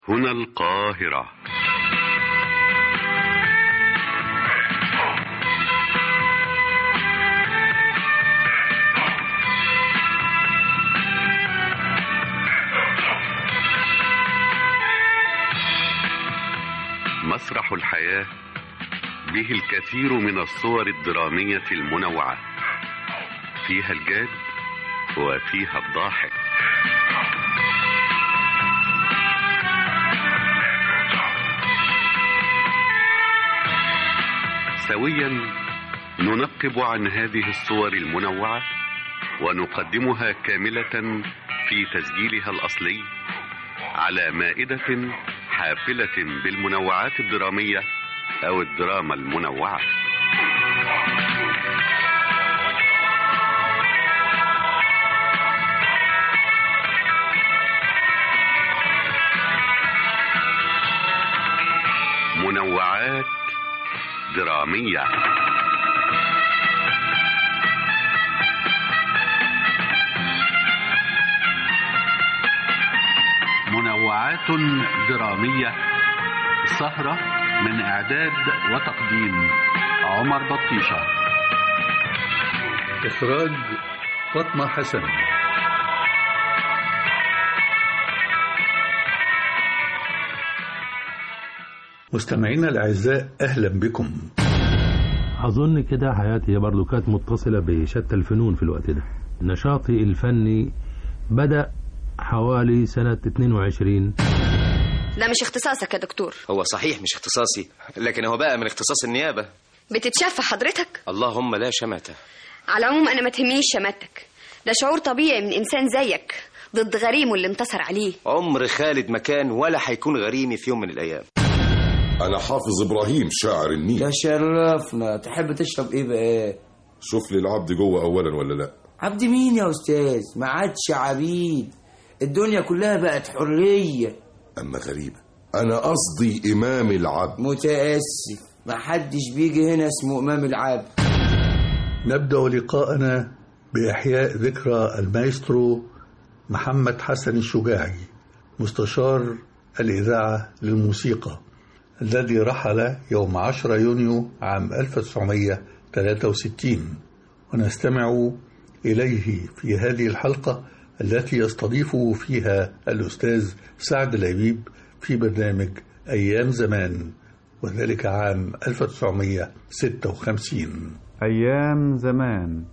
هنا القاهرة مسرح الحياة به الكثير من الصور الدرامية المنوعة فيها الجاد وفيها الضاحك سويا ننقب عن هذه الصور المنوعة ونقدمها كاملة في تسجيلها الأصلي على مائدة حافلة بالمنوعات الدرامية أو الدراما المنوعة منوعات درامية منوعات درامية سهرة من إعداد وتقديم عمر بطيشة إخراج فاطمة حسن مستمعينا الأعزاء أهلا بكم أظن كده حياتي برضو كانت متصلة بشتى الفنون في الوقت ده نشاطي الفني بدأ حوالي سنة 22 ده مش اختصاصك يا دكتور هو صحيح مش اختصاصي لكن هو بقى من اختصاص النيابة بتتشفى حضرتك اللهم لا شماتة على العموم انا ما تهمنيش شماتك ده شعور طبيعي من انسان زيك ضد غريمه اللي انتصر عليه عمر خالد مكان ولا هيكون غريمي في يوم من الأيام أنا حافظ إبراهيم شاعر النيل تشرفنا تحب تشرب ايه بقى شوف لي العبد جوه أولا ولا لأ عبد مين يا استاذ ما عادش عبيد الدنيا كلها بقت حرية أما غريبة أنا قصدي إمام العبد متأسف ما حدش بيجي هنا اسمه امام العبد نبدأ لقاءنا بإحياء ذكرى المايسترو محمد حسن الشجاعي مستشار الإذاعة للموسيقى الذي رحل يوم 10 يونيو عام 1963 ونستمع إليه في هذه الحلقة التي يستضيفه فيها الأستاذ سعد لبيب في برنامج أيام زمان وذلك عام 1956 أيام زمان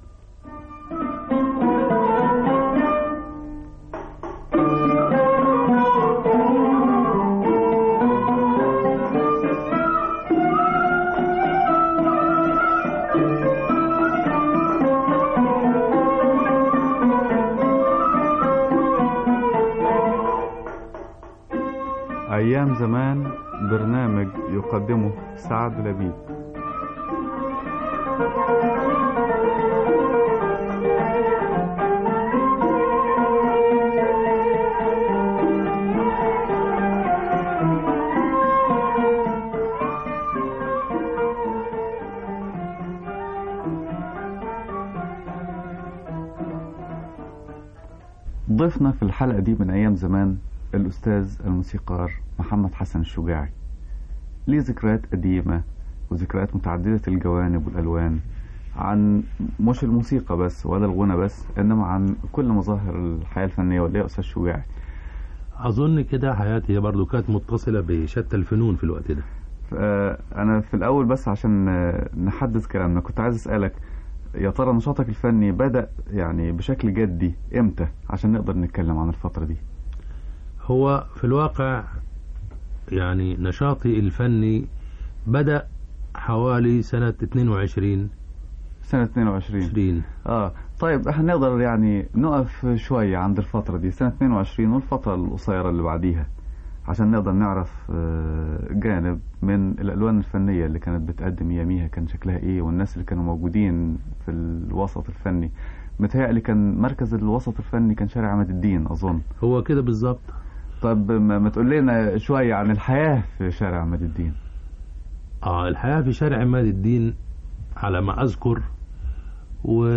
أيام زمان برنامج يقدمه سعد لبيب ضيفنا في الحلقة دي من أيام زمان الأستاذ الموسيقار محمد حسن الشجاعي ليه ذكريات قديمة وذكريات متعددة الجوانب والألوان عن مش الموسيقى بس ولا الغنى بس إنما عن كل مظاهر الحياة الفنية ولا أستاذ شجاعي أظن كده حياتي برضو كانت متصلة بشتى الفنون في الوقت ده أنا في الأول بس عشان نحدد كلامنا كنت عايز أسألك يا ترى نشاطك الفني بدأ يعني بشكل جدي إمتى عشان نقدر نتكلم عن الفترة دي هو في الواقع يعني نشاطي الفني بدأ حوالي سنة 22 سنة 22 20 اه طيب احنا نقدر يعني نقف شوية عند الفترة دي سنة 22 والفترة القصيرة اللي بعديها عشان نقدر نعرف جانب من الألوان الفنية اللي كانت بتقدم ياميها كان شكلها ايه والناس اللي كانوا موجودين في الوسط الفني متهيألي كان مركز الوسط الفني كان شارع عماد الدين أظن هو كده بالظبط طب ما تقول لنا شوية عن الحياة في شارع عماد الدين اه الحياة في شارع عماد الدين على ما أذكر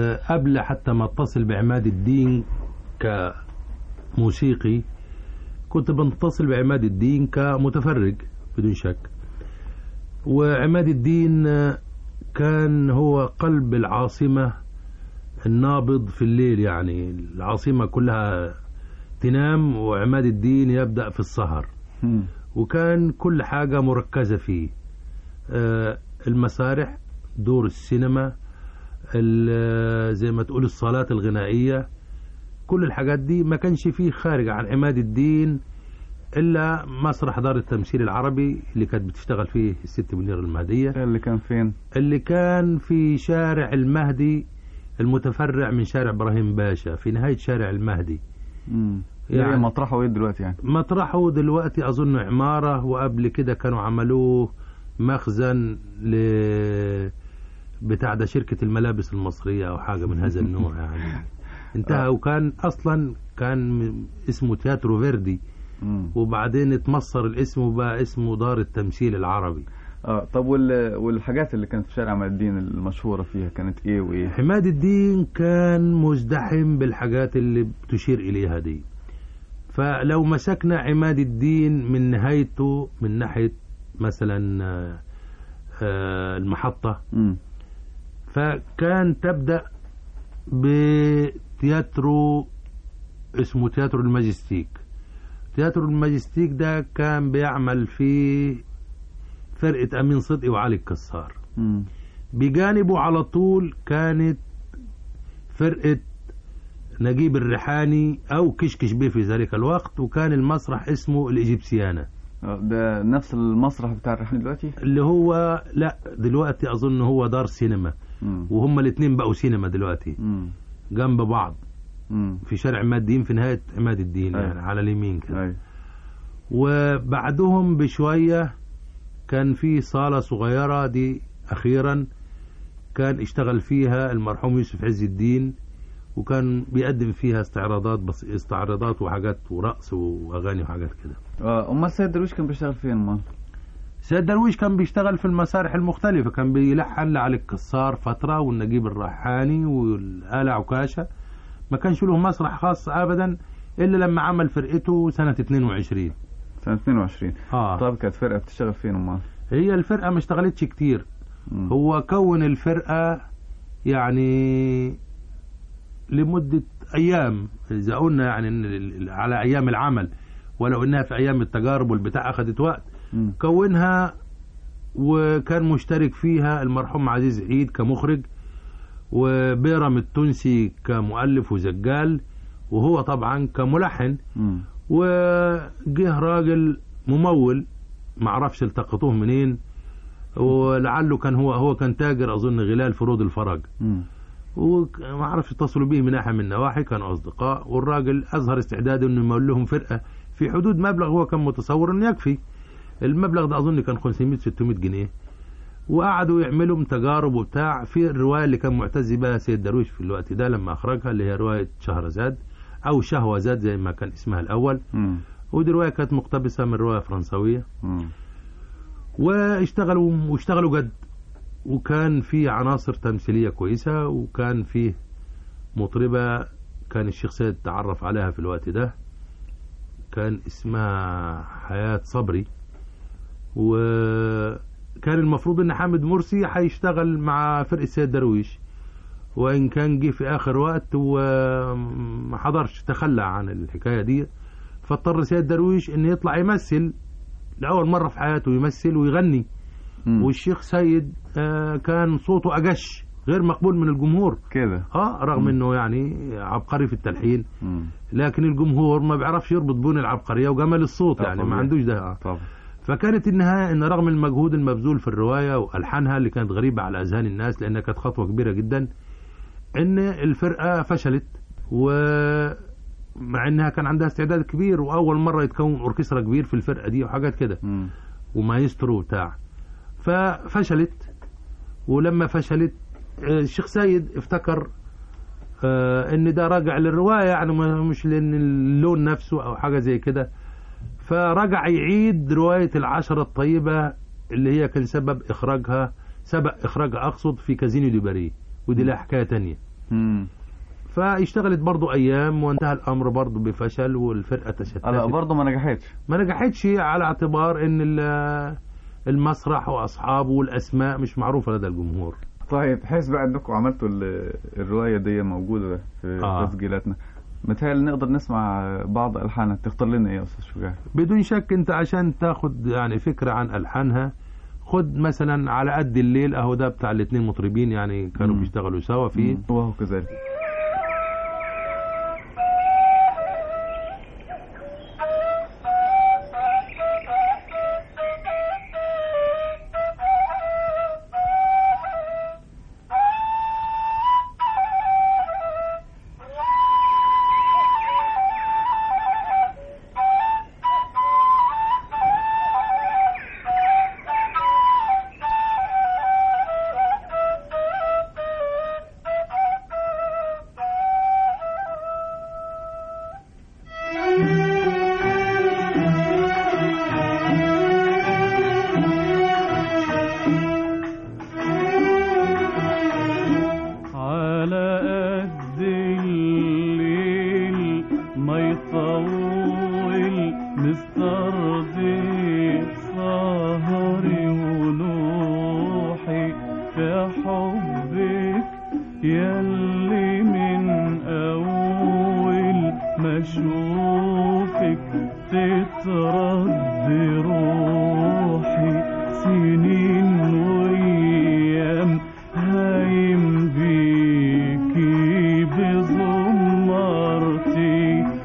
وقبل حتى ما اتصل بعماد الدين كموسيقي كنت بنتصل بعماد الدين كمتفرج بدون شك وعماد الدين آه، كان هو قلب العاصمة النابض في الليل يعني العاصمة كلها تنام وعماد الدين يبدأ في السهر مم. وكان كل حاجة مركزة فيه آه، المسارح دور السينما ال- زي ما تقول الصالات الغنائية كل الحاجات دي ما كانش فيه خارج عن عماد الدين إلا مسرح دار التمثيل العربي اللي كانت بتشتغل فيه الست منير المهدية اللي كان فين اللي كان في شارع المهدي المتفرع من شارع إبراهيم باشا في نهاية شارع المهدي مم. يعني- يعني مطرحه ايه دلوقتي يعني مطرحه دلوقتي أظن عمارة وقبل كده كانوا عملوه مخزن ل بتاع ده شركة الملابس المصرية أو حاجة من هذا النوع يعني انتهى وكان أصلا كان م- اسمه تياترو فيردي مم. وبعدين اتمصر الاسم وبقى اسمه دار التمثيل العربي اه طب وال... والحاجات اللي كانت في شارع عماد الدين المشهورة فيها كانت ايه وايه عماد الدين كان مزدحم بالحاجات اللي بتشير إليها دي فلو مسكنا عماد الدين من نهايته من ناحية مثلا آه، آه، المحطة مم. فكان تبدأ بتياترو اسمه تياترو الماجستيك تياترو الماجستيك ده كان بيعمل فيه فرقة أمين صدقي وعلي الكسار مم. بجانبه على طول كانت فرقة نجيب الريحاني أو كشكش بيه في ذلك الوقت وكان المسرح اسمه الإجيبسيانا آه، ده نفس المسرح بتاع الرحمن دلوقتي اللي هو لا دلوقتي أظن هو دار سينما مم. وهم الاثنين بقوا سينما دلوقتي مم. جنب بعض مم. في شارع عماد الدين في نهاية عماد الدين أيوة. يعني على اليمين كده أيوة. وبعدهم بشوية كان في صالة صغيرة دي أخيرا كان اشتغل فيها المرحوم يوسف عز الدين وكان بيقدم فيها استعراضات بس استعراضات وحاجات ورقص واغاني وحاجات كده اه امال سيد درويش كان بيشتغل فين امال سيد درويش كان بيشتغل في المسارح المختلفة كان بيلحن لعلي الكسار فترة والنجيب الريحاني والآلة عكاشة ما كانش له مسرح خاص أبدا إلا لما عمل فرقته سنة 22 سنة 22 آه. طب كانت فرقة بتشتغل فين امال هي الفرقة ما اشتغلتش كتير مم. هو كون الفرقة يعني لمدة أيام إذا قلنا يعني إن ال- على أيام العمل ولو إنها في أيام التجارب والبتاع أخذت وقت مم. كونها وكان مشترك فيها المرحوم عزيز عيد كمخرج وبيرم التونسي كمؤلف وزجال وهو طبعا كملحن مم. وجه راجل ممول معرفش التقطوه منين ولعله كان هو هو كان تاجر اظن غلال فروض الفرج مم. وما اعرفش اتصلوا به من ناحيه من النواحي كانوا اصدقاء والراجل اظهر استعداده انه يمول لهم فرقه في حدود مبلغ هو كان متصور انه يكفي المبلغ ده اظن كان 500 600 جنيه وقعدوا يعملوا تجارب وبتاع في الروايه اللي كان معتز بها سيد درويش في الوقت ده لما اخرجها اللي هي روايه شهرزاد او شهوزاد زي ما كان اسمها الاول مم. ودي روايه كانت مقتبسه من روايه فرنسويه مم. واشتغلوا واشتغلوا جد وكان في عناصر تمثيلية كويسة وكان فيه مطربة كان الشيخ سيد تعرف عليها في الوقت ده كان اسمها حياة صبري وكان المفروض ان حامد مرسي هيشتغل مع فرقة سيد درويش وان كان جه في اخر وقت وما حضرش تخلى عن الحكاية دي فاضطر سيد درويش ان يطلع يمثل لأول مرة في حياته يمثل ويغني مم. والشيخ سيد آه، كان صوته أجش غير مقبول من الجمهور كده اه رغم انه يعني عبقري في التلحين مم. لكن الجمهور ما بيعرفش يربط بين العبقرية وجمال الصوت آه، يعني ما طبيعي. عندوش ده آه. طبعا فكانت النهاية ان رغم المجهود المبذول في الرواية والحانها اللي كانت غريبة على اذهان الناس لانها كانت خطوة كبيرة جدا ان الفرقة فشلت ومع انها كان عندها استعداد كبير واول مرة يتكون اوركسترا كبير في الفرقة دي وحاجات كده مم. ومايسترو وبتاع ففشلت ولما فشلت آه، الشيخ سيد افتكر آه، ان ده راجع للرواية يعني ما- مش لان اللون نفسه او حاجة زي كده فرجع يعيد رواية العشرة الطيبة اللي هي كان سبب اخراجها سبق اخراجها اقصد في كازينو دي باري ودي لها حكاية تانية مم. فاشتغلت برضو ايام وانتهى الامر برضو بفشل والفرقه تشتتت لا برضه ما نجحتش ما نجحتش على اعتبار ان ال- المسرح واصحابه والاسماء مش معروفه لدى الجمهور طيب حيث بقى انكم عملتوا ال- الروايه دي موجوده في آه. تسجيلاتنا متهيألي نقدر نسمع بعض الحانها تختار لنا ايه يا استاذ شجاع بدون شك انت عشان تاخد يعني فكره عن الحانها خد مثلا على قد الليل اهو ده بتاع الاثنين مطربين يعني كانوا مم. بيشتغلوا سوا فيه وهو كذلك على قد الليل ما يطول مسترضي سهري ونوحي في حبك يلي من أول ما أشوفك تترد روحي سنين وأيام هايم بيكي بزمرتي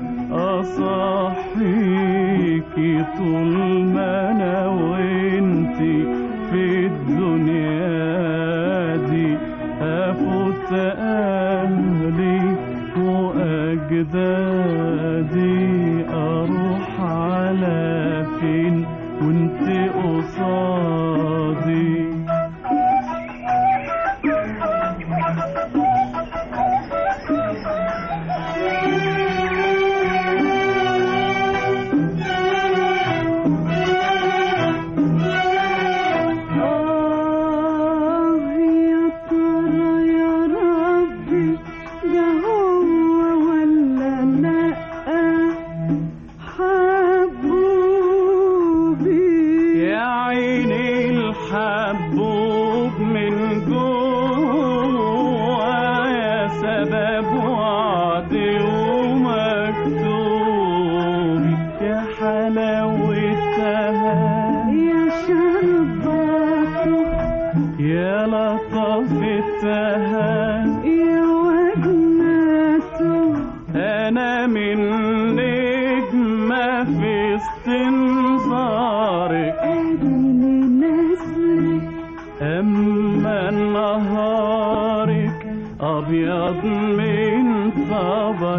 أصحيكي طول ما أنا وإنتي في الدنيا دي أفوت أهلي وأجدادي أروح على فين وانت قصادي آه يا ترى يا ربي ده هو ولا لأ حبوبي يا عيني الحبوب من جوا يا سبب وعدي ومكتوب يا حلاوتها يا شرباته يا لطفتها يا وجناته أنا من نجمة في استنظارك أدني نسلك أما نهارك أبيض من طبق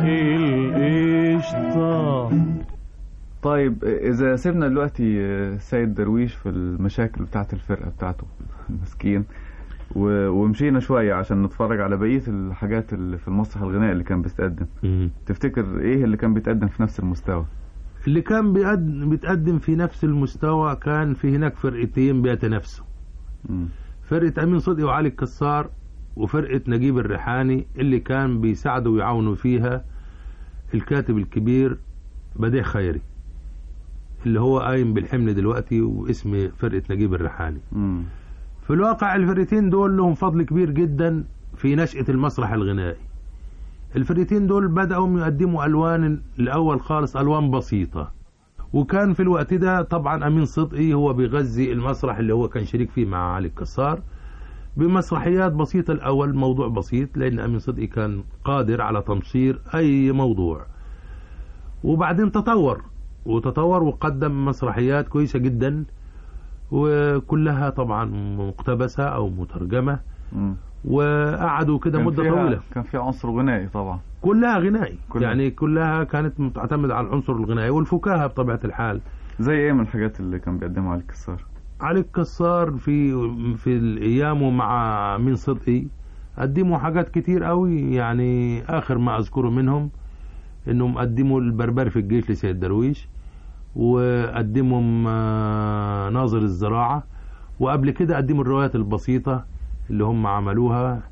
القشطة طيب إذا سيبنا دلوقتي سيد درويش في المشاكل بتاعت الفرقة بتاعته مسكين و- ومشينا شوية عشان نتفرج على بقية الحاجات اللي في المسرح الغنائي اللي كان بيتقدم تفتكر إيه اللي كان بيتقدم في نفس المستوى اللي كان بيقدم, بيتقدم في نفس المستوى كان في هناك فرقتين بيتنافسوا مم. فرقة أمين صدقي وعلي الكسار وفرقة نجيب الريحاني اللي كان بيساعدوا ويعاونوا فيها الكاتب الكبير بديع خيري اللي هو قايم بالحمل دلوقتي واسم فرقة نجيب الريحاني مم. في الواقع الفرقتين دول لهم فضل كبير جدا في نشأة المسرح الغنائي الفرقتين دول بدأوا يقدموا ألوان الأول خالص ألوان بسيطة وكان في الوقت ده طبعا أمين صدقي هو بيغذي المسرح اللي هو كان شريك فيه مع علي الكسار بمسرحيات بسيطة الأول موضوع بسيط لأن أمين صدقي كان قادر على تمصير أي موضوع وبعدين تطور وتطور وقدم مسرحيات كويسة جدا وكلها طبعا مقتبسة أو مترجمة مم. وقعدوا كده كان مدة فيها- طويلة كان في عنصر غنائي طبعا كلها غنائي كلها. يعني كلها كانت تعتمد على العنصر الغنائي والفكاهة بطبيعة الحال زي ايه من الحاجات اللي كان بيقدمها علي الكسار علي الكسار في في الايام مع من صدقي قدموا حاجات كتير قوي يعني اخر ما اذكره منهم انهم قدموا البربري في الجيش لسيد درويش وقدموا آه، ناظر الزراعة وقبل كده قدموا الروايات البسيطة اللي هم عملوها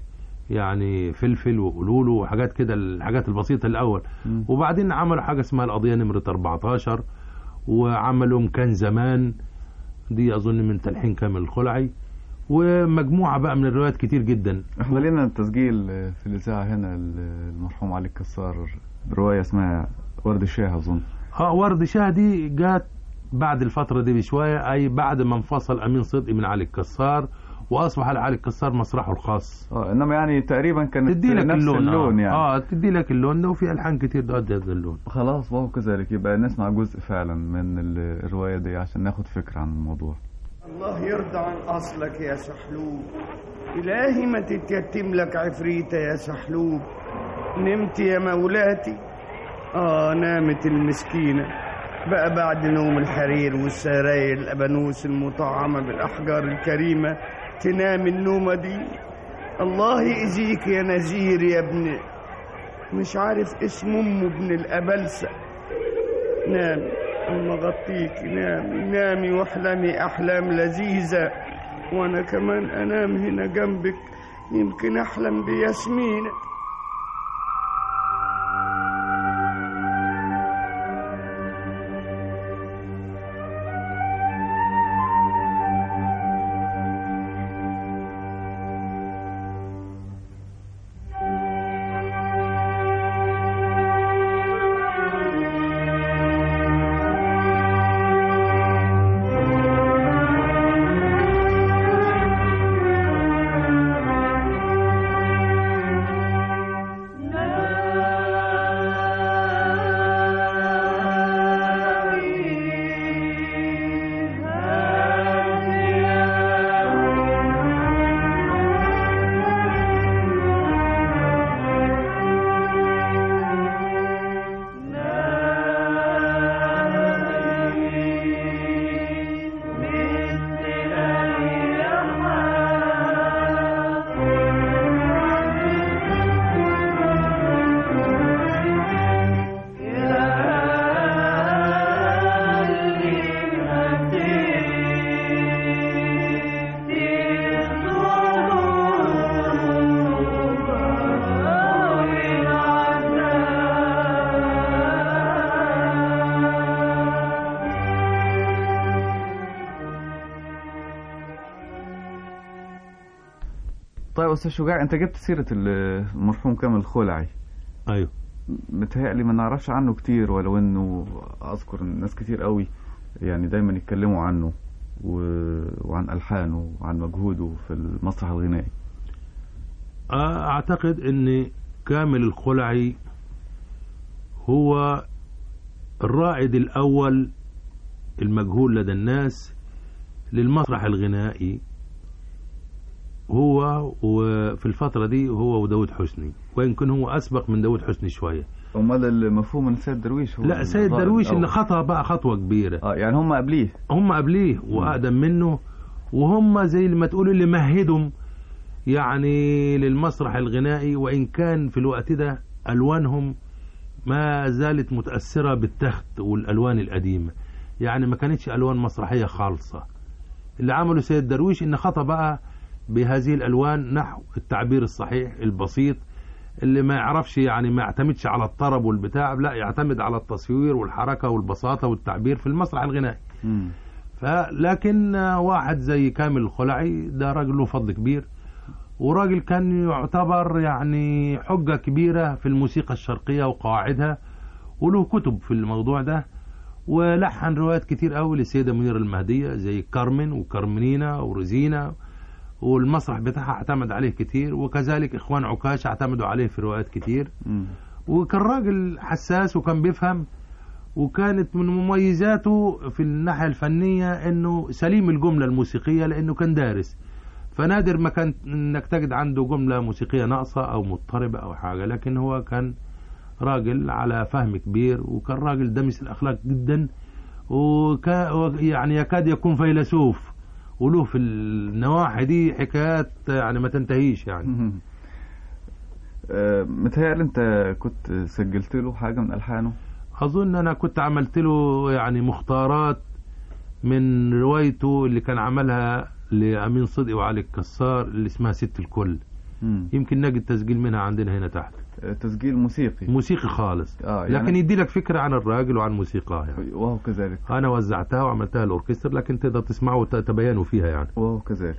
يعني فلفل وقلوله وحاجات كده الحاجات البسيطة الأول وبعدين عملوا حاجة اسمها القضية نمرة 14 وعملوا كان زمان دي أظن من تلحين كامل الخلعي ومجموعة بقى من الروايات كتير جدا احنا لنا تسجيل في الإذاعة هنا المرحوم علي الكسار رواية اسمها ورد الشاه أظن اه ورد شاه دي جات بعد الفترة دي بشوية أي بعد ما انفصل أمين صدقي من علي الكسار وأصبح علي الكسار مسرحه الخاص اه انما يعني تقريبا كانت تدي لك نفس اللون, اللون آه. يعني اه تدي لك اللون ده وفي ألحان كتير تؤدي هذا اللون خلاص وهو كذلك يبقى نسمع جزء فعلا من ال- الرواية دي عشان ناخد فكرة عن الموضوع الله يرضى عن أصلك يا سحلوب إلهي ما تتيتم لك عفريتة يا سحلوب نمت يا مولاتي آه نامت المسكينة بقى بعد نوم الحرير والسراير الأبانوس المطعمة بالأحجار الكريمة تنام النومة دي الله يأذيك يا نزير يا ابن مش عارف اسم أمه ابن الأبلسة نامي أما غطيك نامي نامي واحلمي أحلام لذيذة وأنا كمان أنام هنا جنبك يمكن أحلم بياسمينة طيب استاذ شجاع انت جبت سيرة المرحوم كامل الخلعي ايوه متهيألي ما نعرفش عنه كتير ولو انه اذكر إن ناس كتير قوي يعني دايما يتكلموا عنه و... وعن الحانه وعن مجهوده في المسرح الغنائي آه، اعتقد ان كامل الخلعي هو الرائد الاول المجهول لدى الناس للمسرح الغنائي هو وفي الفترة دي هو وداود حسني ويمكن هو أسبق من داود حسني شوية امال المفهوم ان سيد درويش هو لا سيد الرائد درويش اللي الأول. خطأ بقى خطوة كبيرة اه يعني هم قبليه هم قبليه وأقدم منه وهم زي ما تقول اللي مهدهم يعني للمسرح الغنائي وإن كان في الوقت ده ألوانهم ما زالت متأثرة بالتخت والألوان القديمة يعني ما كانتش ألوان مسرحية خالصة اللي عمله سيد درويش إن خطأ بقى بهذه الألوان نحو التعبير الصحيح البسيط اللي ما يعرفش يعني ما يعتمدش على الطرب والبتاع لا يعتمد على التصوير والحركة والبساطة والتعبير في المسرح الغنائي مم. فلكن واحد زي كامل الخلعي ده راجل له فضل كبير وراجل كان يعتبر يعني حجة كبيرة في الموسيقى الشرقية وقواعدها وله كتب في الموضوع ده ولحن روايات كتير قوي للسيدة منيرة المهدية زي كارمن وكارمنينا ورزينا والمسرح بتاعها اعتمد عليه كتير وكذلك اخوان عكاش اعتمدوا عليه في روايات كتير مم. وكان راجل حساس وكان بيفهم وكانت من مميزاته في الناحية الفنية انه سليم الجملة الموسيقية لانه كان دارس فنادر ما كان انك تجد عنده جملة موسيقية ناقصة او مضطربة او حاجة لكن هو كان راجل على فهم كبير وكان راجل دمس الاخلاق جدا وكا يعني يكاد يكون فيلسوف وله في النواحي دي حكايات يعني ما تنتهيش يعني آه، متهيألي انت كنت سجلت له حاجة من ألحانه اظن انا كنت عملت له يعني مختارات من روايته اللي كان عملها لامين صدقي وعلي الكسار اللي اسمها ست الكل مم. يمكن نجد تسجيل منها عندنا هنا تحت آه، تسجيل موسيقي موسيقي خالص اه يعني لكن يدي لك فكرة عن الراجل وعن موسيقاه يعني وهو كذلك أنا وزعتها وعملتها الأوركستر لكن تقدر تسمعوا وتتبينوا فيها يعني وهو كذلك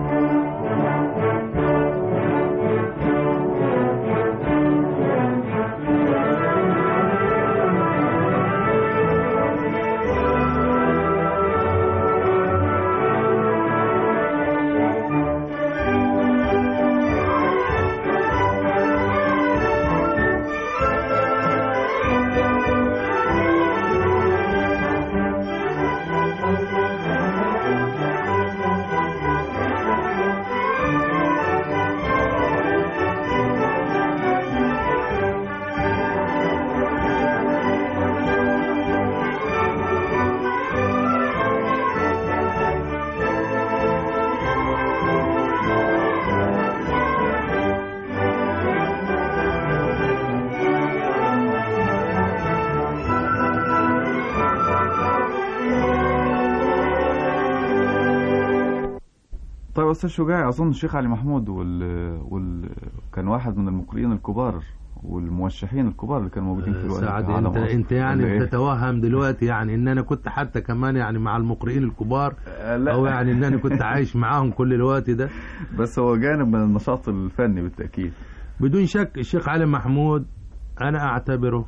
طيب استاذ شجاع اظن الشيخ علي محمود وال... وال... كان واحد من المقرئين الكبار والموشحين الكبار اللي كانوا موجودين في الوقت سعد ده على انت مصر. انت ولا يعني إيه؟ بتتوهم دلوقتي يعني ان انا كنت حتى كمان يعني مع المقرئين الكبار لا. او يعني ان انا كنت عايش معاهم كل الوقت ده بس هو جانب من النشاط الفني بالتاكيد بدون شك الشيخ علي محمود انا اعتبره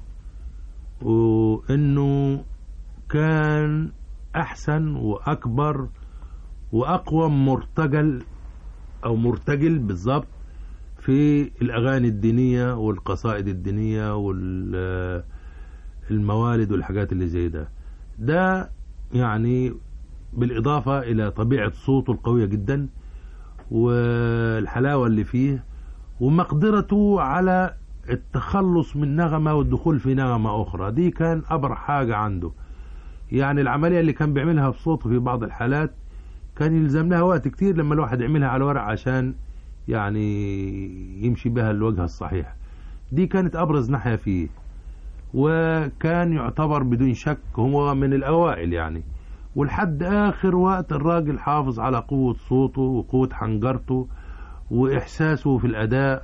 وانه كان احسن واكبر واقوى مرتجل او مرتجل بالظبط في الاغاني الدينيه والقصائد الدينيه والموالد والحاجات اللي زي ده ده يعني بالاضافه الى طبيعه صوته القويه جدا والحلاوه اللي فيه ومقدرته على التخلص من نغمة والدخول في نغمة أخرى دي كان أبرع حاجة عنده يعني العملية اللي كان بيعملها بصوته في بعض الحالات كان يلزم لها وقت كتير لما الواحد يعملها على ورق عشان يعني يمشي بها الوجهة الصحيح دي كانت أبرز ناحية فيه وكان يعتبر بدون شك هو من الأوائل يعني ولحد آخر وقت الراجل حافظ على قوة صوته وقوة حنجرته وإحساسه في الأداء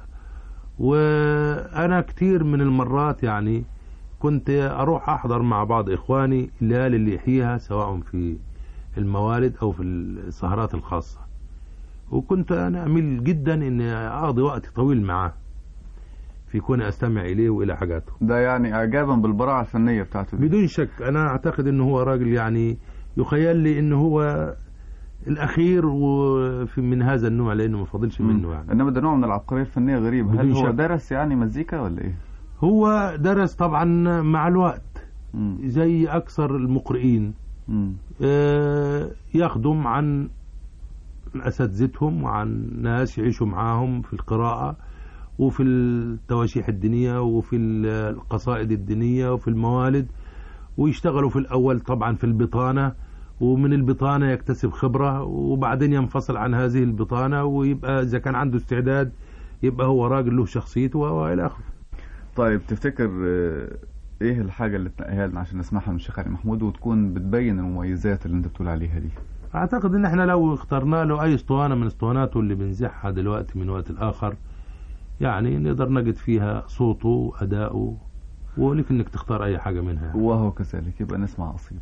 وأنا كتير من المرات يعني كنت أروح أحضر مع بعض إخواني الليالي اللي يحييها سواء في الموالد أو في السهرات الخاصة وكنت أنا أميل جدا إني أقضي وقت طويل معاه في كوني أستمع إليه وإلى حاجاته ده يعني اعجابا بالبراعه الفنيه بتاعته دي. بدون شك أنا أعتقد إنه هو راجل يعني يخيل لي إنه هو الأخير وفي من هذا النوع لأنه ما فاضلش منه يعني انما ده نوع من العبقريه الفنيه غريب هل بدون هو شك. درس يعني مزيكا ولا ايه؟ هو درس طبعا مع الوقت مم. زي أكثر المقرئين مم. آه، يخدم عن أساتذتهم وعن ناس يعيشوا معاهم في القراءة وفي التواشيح الدينية وفي القصائد الدينية وفي الموالد ويشتغلوا في الأول طبعا في البطانة ومن البطانة يكتسب خبرة وبعدين ينفصل عن هذه البطانة ويبقى إذا كان عنده استعداد يبقى هو راجل له شخصيته وإلى آخره طيب تفتكر آه، ايه الحاجه اللي تنقيها لنا عشان نسمعها من الشيخ علي محمود وتكون بتبين المميزات اللي انت بتقول عليها دي؟ اعتقد ان احنا لو اخترنا له اي اسطوانه من اسطواناته اللي بنزحها دلوقتي من وقت لاخر يعني نقدر نجد فيها صوته واداؤه ولك انك تختار اي حاجه منها يعني. وهو كذلك يبقى نسمع قصيده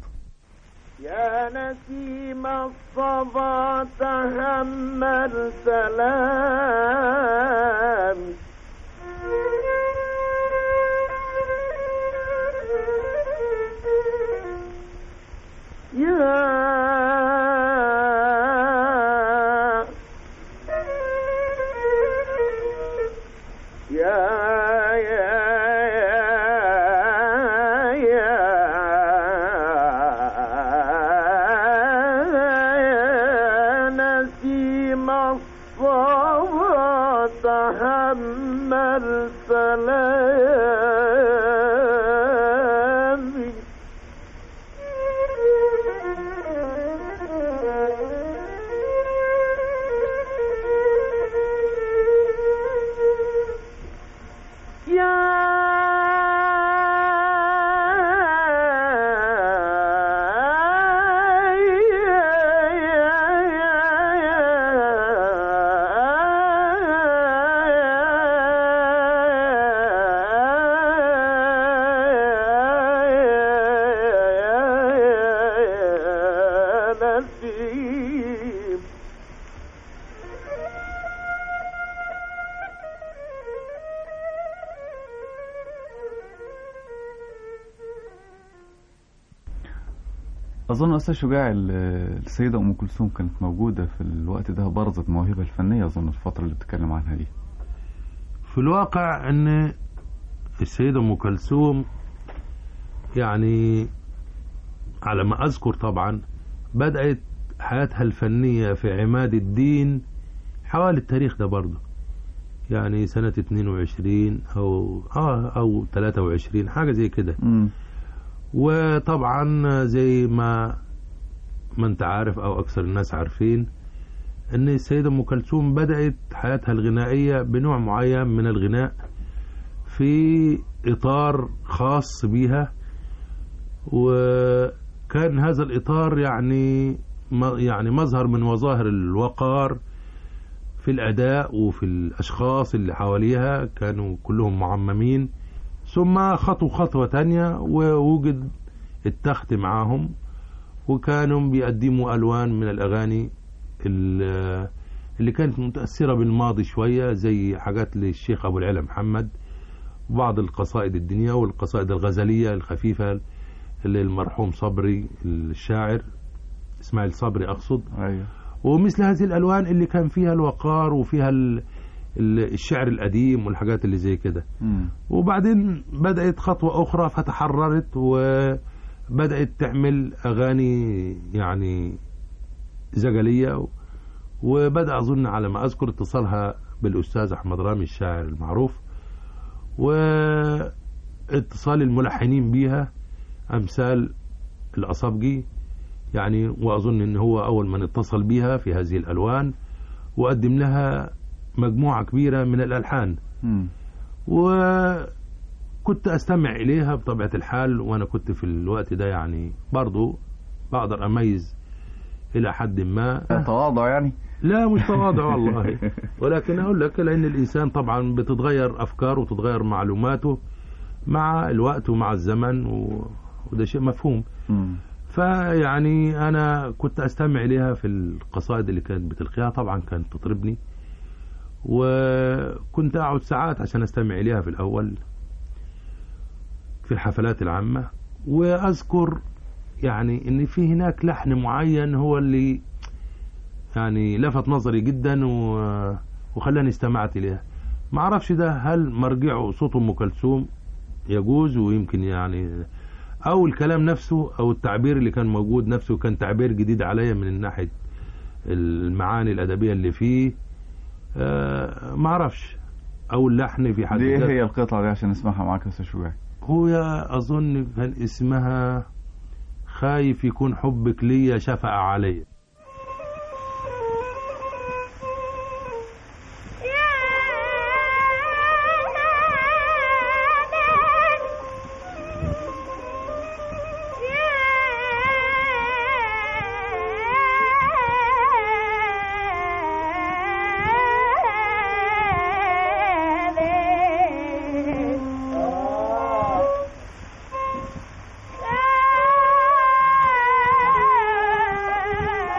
يا نسيم الصبا تهمل سلام يا يا يا يا نسيم الصبا تحمل سلامي يا نسيم أظن أستاذ شجاع ال- السيدة أم كلثوم كانت موجودة في الوقت ده برزت مواهبها الفنية أظن الفترة اللي بتتكلم عنها دي في الواقع ان السيدة ام كلثوم يعني على ما اذكر طبعا بدأت حياتها الفنية في عماد الدين حوالي التاريخ ده برضه يعني سنة 22 او اه او 23 حاجة زي كده وطبعا زي ما ما انت عارف او اكثر الناس عارفين ان السيدة ام كلثوم بدأت حياتها الغنائية بنوع معين من الغناء في اطار خاص بيها وكان هذا الاطار يعني م- يعني مظهر من مظاهر الوقار في الاداء وفي الاشخاص اللي حواليها كانوا كلهم معممين ثم خطوا خطوة تانية ووجد التخت معاهم وكانوا بيقدموا ألوان من الأغاني ال- اللي كانت متأثرة بالماضي شوية زي حاجات للشيخ أبو العلا محمد وبعض القصائد الدينية والقصائد الغزلية الخفيفة اللي المرحوم صبري الشاعر إسماعيل صبري أقصد أيوه ومثل هذه الألوان اللي كان فيها الوقار وفيها ال- ال- الشعر القديم والحاجات اللي زي كده مم. وبعدين بدأت خطوة أخرى فتحررت وبدأت تعمل أغاني يعني زجلية وبدأ أظن على ما أذكر اتصالها بالأستاذ أحمد رامي الشاعر المعروف واتصال الملحنين بيها أمثال الأصابجي يعني وأظن أن هو أول من اتصل بها في هذه الألوان وقدم لها مجموعة كبيرة من الألحان مم. وكنت أستمع إليها بطبيعة الحال وأنا كنت في الوقت ده يعني برضو بقدر أميز إلى حد ما تواضع يعني لا مش تواضع والله ولكن أقول لك لأن الإنسان طبعا بتتغير أفكاره وتتغير معلوماته مع الوقت ومع الزمن و... وده شيء مفهوم مم. فيعني أنا كنت أستمع إليها في القصائد اللي كانت بتلقيها طبعا كانت تطربني وكنت أقعد ساعات عشان أستمع إليها في الأول في الحفلات العامة وأذكر يعني إن في هناك لحن معين هو اللي يعني لفت نظري جدا و- وخلاني استمعت إليها ما أعرفش ده هل مرجعه صوت أم كلثوم يجوز ويمكن يعني أو الكلام نفسه أو التعبير اللي كان موجود نفسه كان تعبير جديد عليا من ناحية المعاني الأدبية اللي فيه آه، ما أعرفش أو اللحن في حد دي إيه ذاته. هي القطعة دي عشان نسمعها معاك يا أستاذ شجاع هو أظن كان اسمها خايف يكون حبك ليا شفقة عليا Ah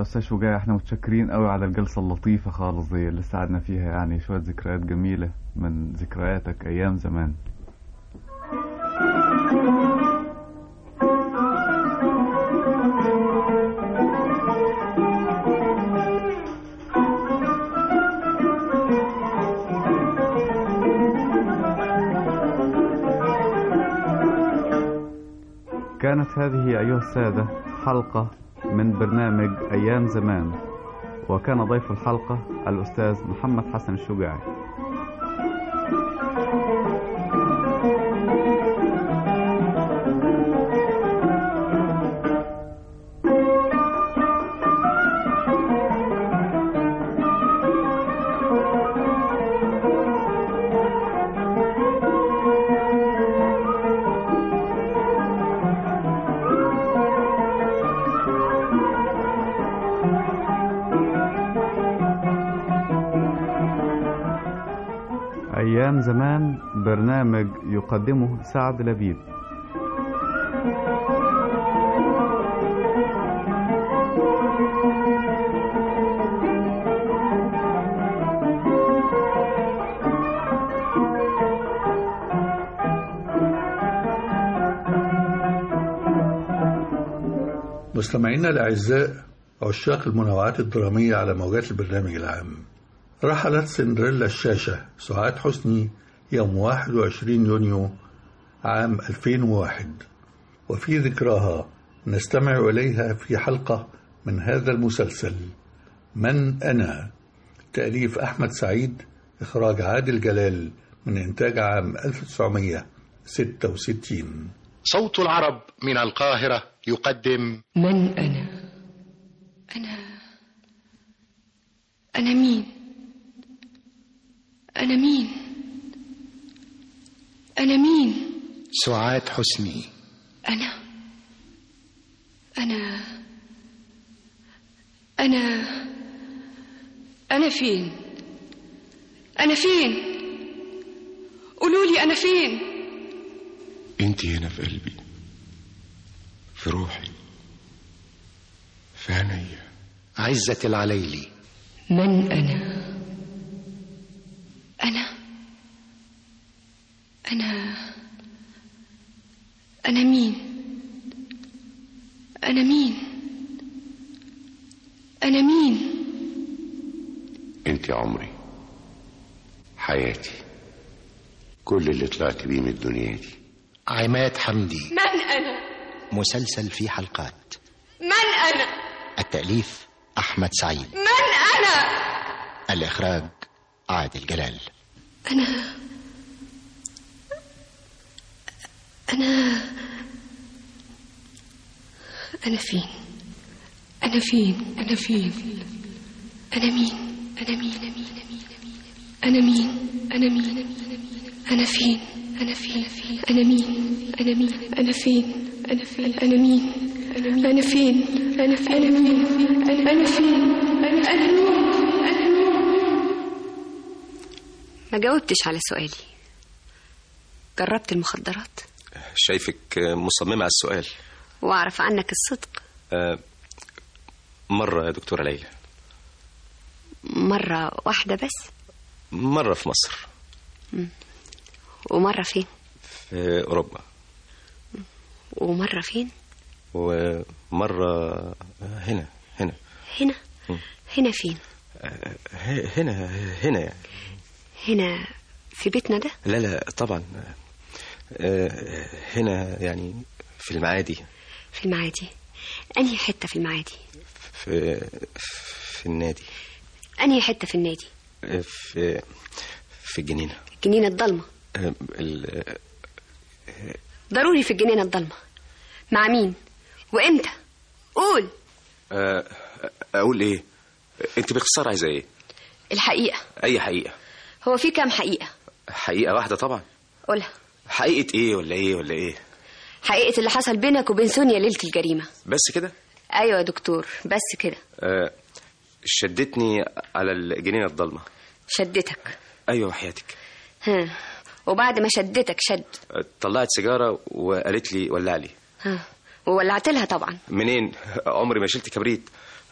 استاذ شجاع احنا متشكرين قوي على الجلسه اللطيفه خالص دي اللي ساعدنا فيها يعني شويه ذكريات جميله من ذكرياتك ايام زمان كانت هذه أيها السادة حلقة من برنامج أيام زمان وكان ضيف الحلقة الأستاذ محمد حسن الشجاعي أيام زمان برنامج يقدمه سعد لبيب مستمعينا الأعزاء عشاق المنوعات الدرامية على موجات البرنامج العام رحلت سندريلا الشاشة سعاد حسني يوم 21 يونيو عام 2001 وفي ذكراها نستمع إليها في حلقة من هذا المسلسل من أنا تأليف أحمد سعيد إخراج عادل جلال من إنتاج عام 1966 صوت العرب من القاهرة يقدم من أنا؟ أنا أنا مين؟ أنا مين؟ أنا مين؟ سعاد حسني أنا أنا أنا أنا فين؟ أنا فين؟ قولوا لي أنا فين؟ انت هنا في قلبي في روحي في عينيا عزة العليلي من أنا؟ أنا أنا أنا مين؟ أنا مين؟ أنا مين؟ انت عمري حياتي كل اللي طلعت بيه من الدنيا دي عماد حمدي من أنا؟ مسلسل في حلقات من أنا؟ التأليف أحمد سعيد من أنا؟ الإخراج عادل جلال أنا أنا أنا فين؟ أنا فين؟ أنا فين؟ أنا مين؟ أنا مين؟ أنا مين؟ أنا مين؟ أنا فين؟ أنا فين؟ أنا مين؟ أنا مين؟ أنا فين؟ أنا فين؟ أنا مين؟ أنا فين؟ أنا فين؟ أنا مين؟ أنا أنا فين؟ أنا أنا مين؟ أنا مين؟ ما جاوبتش على سؤالي جربت المخدرات شايفك مصممة على السؤال واعرف عنك الصدق آه، مرة يا دكتورة ليلى مرة واحدة بس مرة في مصر ومرة فين في أوروبا ومرة فين ومرة هنا هنا هنا مم. هنا فين آه، ه- هنا هنا يعني هنا في بيتنا ده لا لا طبعا آه، هنا يعني في المعادي في المعادي أنهي حتة في المعادي في في النادي أنهي حتة في النادي آه، في في الجنينة الجنينة الضلمة آه، ال- ضروري في الجنينة الضلمة مع مين وإمتى قول آه، أقول إيه أنت باختصار عايزة إيه الحقيقة أي حقيقة هو في كام حقيقة حقيقة واحدة طبعا قولها حقيقة إيه ولا إيه ولا إيه حقيقة اللي حصل بينك وبين سونيا ليلة الجريمة بس كده أيوة يا دكتور بس كده آه، شدتني على الجنينة الضلمة شدتك أيوة وحياتك ها وبعد ما شدتك شد آه، طلعت سيجارة وقالت لي ولع لي ها وولعت لها طبعا منين عمري ما شلت كبريت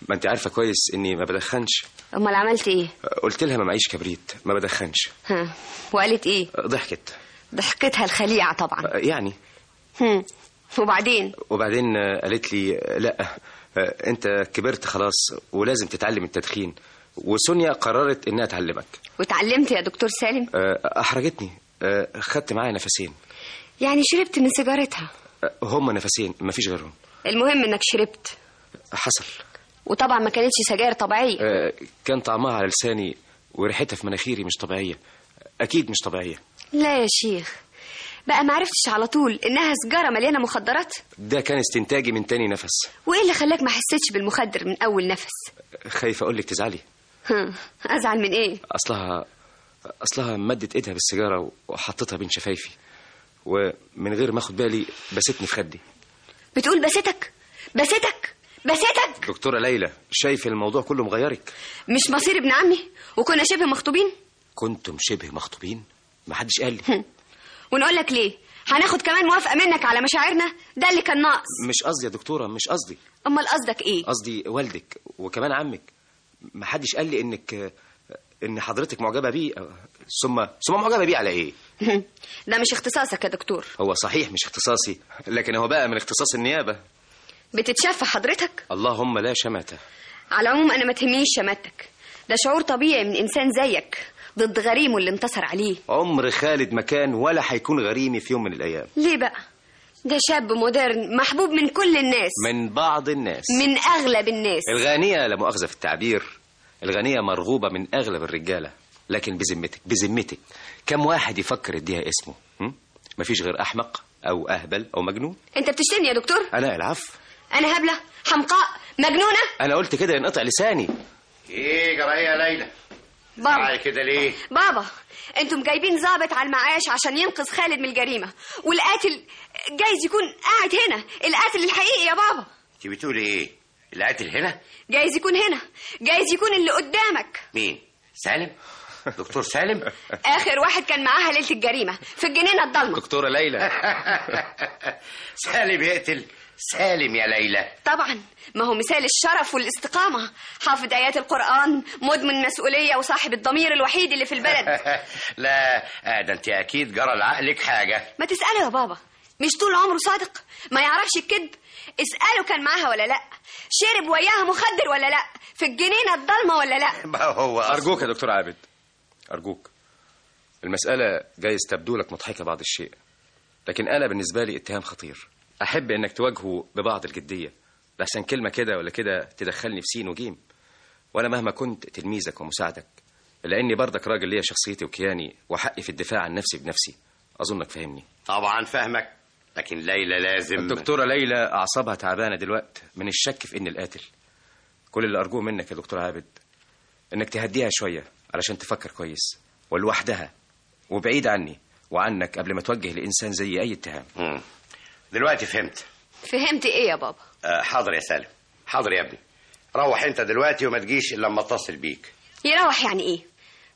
ما انت عارفه كويس اني ما بدخنش امال عملت ايه قلت لها ما معيش كبريت ما بدخنش ها وقالت ايه ضحكت ضحكتها الخليعه طبعا يعني هم. وبعدين وبعدين آه، قالت لي آه، لا آه، انت كبرت خلاص ولازم تتعلم التدخين وسونيا قررت انها تعلمك واتعلمت يا دكتور سالم آه، احرجتني آه، خدت معايا نفسين يعني شربت من سيجارتها آه، هم نفسين مفيش غيرهم المهم انك شربت حصل وطبعا ما كانتش سجاير طبيعيه آه، كان طعمها على لساني وريحتها في مناخيري مش طبيعيه اكيد مش طبيعيه لا يا شيخ بقى ما عرفتش على طول انها سجاره مليانه مخدرات ده كان استنتاجي من تاني نفس وايه اللي خلاك ما حسيتش بالمخدر من اول نفس خايف اقول لك تزعلي هم. ازعل من ايه اصلها اصلها مدت ايدها بالسيجاره وحطتها بين شفايفي ومن غير ما اخد بالي بستني في خدي بتقول بستك بستك بستك دكتوره ليلى شايف الموضوع كله مغيرك مش مصير ابن عمي وكنا شبه مخطوبين كنتم شبه مخطوبين ما حدش قال لي ونقول لك ليه هناخد كمان موافقه منك على مشاعرنا ده اللي كان ناقص مش قصدي يا دكتوره مش قصدي امال قصدك ايه قصدي والدك وكمان عمك ما حدش قال لي انك ان حضرتك معجبه بيه ثم ثم معجبه بيه على ايه ده مش اختصاصك يا دكتور هو صحيح مش اختصاصي لكن هو بقى من اختصاص النيابه بتتشفى حضرتك اللهم لا شماتة على العموم انا ما تهمنيش شماتك ده شعور طبيعي من انسان زيك ضد غريمه اللي انتصر عليه عمر خالد ما كان ولا هيكون غريمي في يوم من الايام ليه بقى ده شاب مودرن محبوب من كل الناس من بعض الناس من اغلب الناس الغانية لا مؤاخذة في التعبير الغانية مرغوبة من أغلب الرجالة لكن بذمتك بذمتك كم واحد يفكر يديها اسمه هم؟ مفيش غير أحمق أو أهبل أو مجنون انت بتشتمني يا دكتور أنا العفو انا هبله حمقاء مجنونه أنا قلت كده ينقطع لساني ايه جرى ايه يا ليلى بابا معايا كده ليه بابا انتم جايبين ظابط على المعاش عشان ينقذ خالد من الجريمه والقاتل جايز يكون قاعد هنا القاتل الحقيقي يا بابا انت بتقولي ايه القاتل هنا جايز يكون هنا جايز يكون اللي قدامك مين سالم دكتور سالم اخر واحد كان معاها ليله الجريمه في الجنينه الضلمه دكتورة ليلى سالم يقتل سالم يا ليلى طبعا ما هو مثال الشرف والاستقامه حافظ ايات القران مدمن مسؤوليه وصاحب الضمير الوحيد اللي في البلد لا آه، ده انت اكيد جرى لعقلك حاجه ما تساله يا بابا مش طول عمره صادق ما يعرفش الكذب اساله كان معاها ولا لا شرب وياها مخدر ولا لا في الجنينه الضلمه ولا لا ما هو أصلاً. أرجوك يا دكتور عابد أرجوك المسألة جايز تبدو لك مضحكة بعض الشيء لكن أنا بالنسبة لي اتهام خطير أحب إنك تواجهه ببعض الجدية لحسن كلمة كده ولا كده تدخلني في سين وجيم وأنا مهما كنت تلميذك ومساعدك لأني برضك راجل ليا شخصيتي وكياني وحقي في الدفاع عن نفسي بنفسي أظنك فاهمني طبعا فاهمك لكن ليلى لازم الدكتورة ليلى أعصابها تعبانة دلوقت من الشك في إن القاتل كل اللي أرجوه منك يا دكتور عابد إنك تهديها شوية علشان تفكر كويس ولوحدها وبعيد عني وعنك قبل ما توجه لإنسان زي أي اتهام مم. دلوقتي فهمت فهمت ايه يا بابا آه، حاضر يا سالم حاضر يا ابني روح انت دلوقتي وما تجيش الا لما اتصل بيك يروح يعني ايه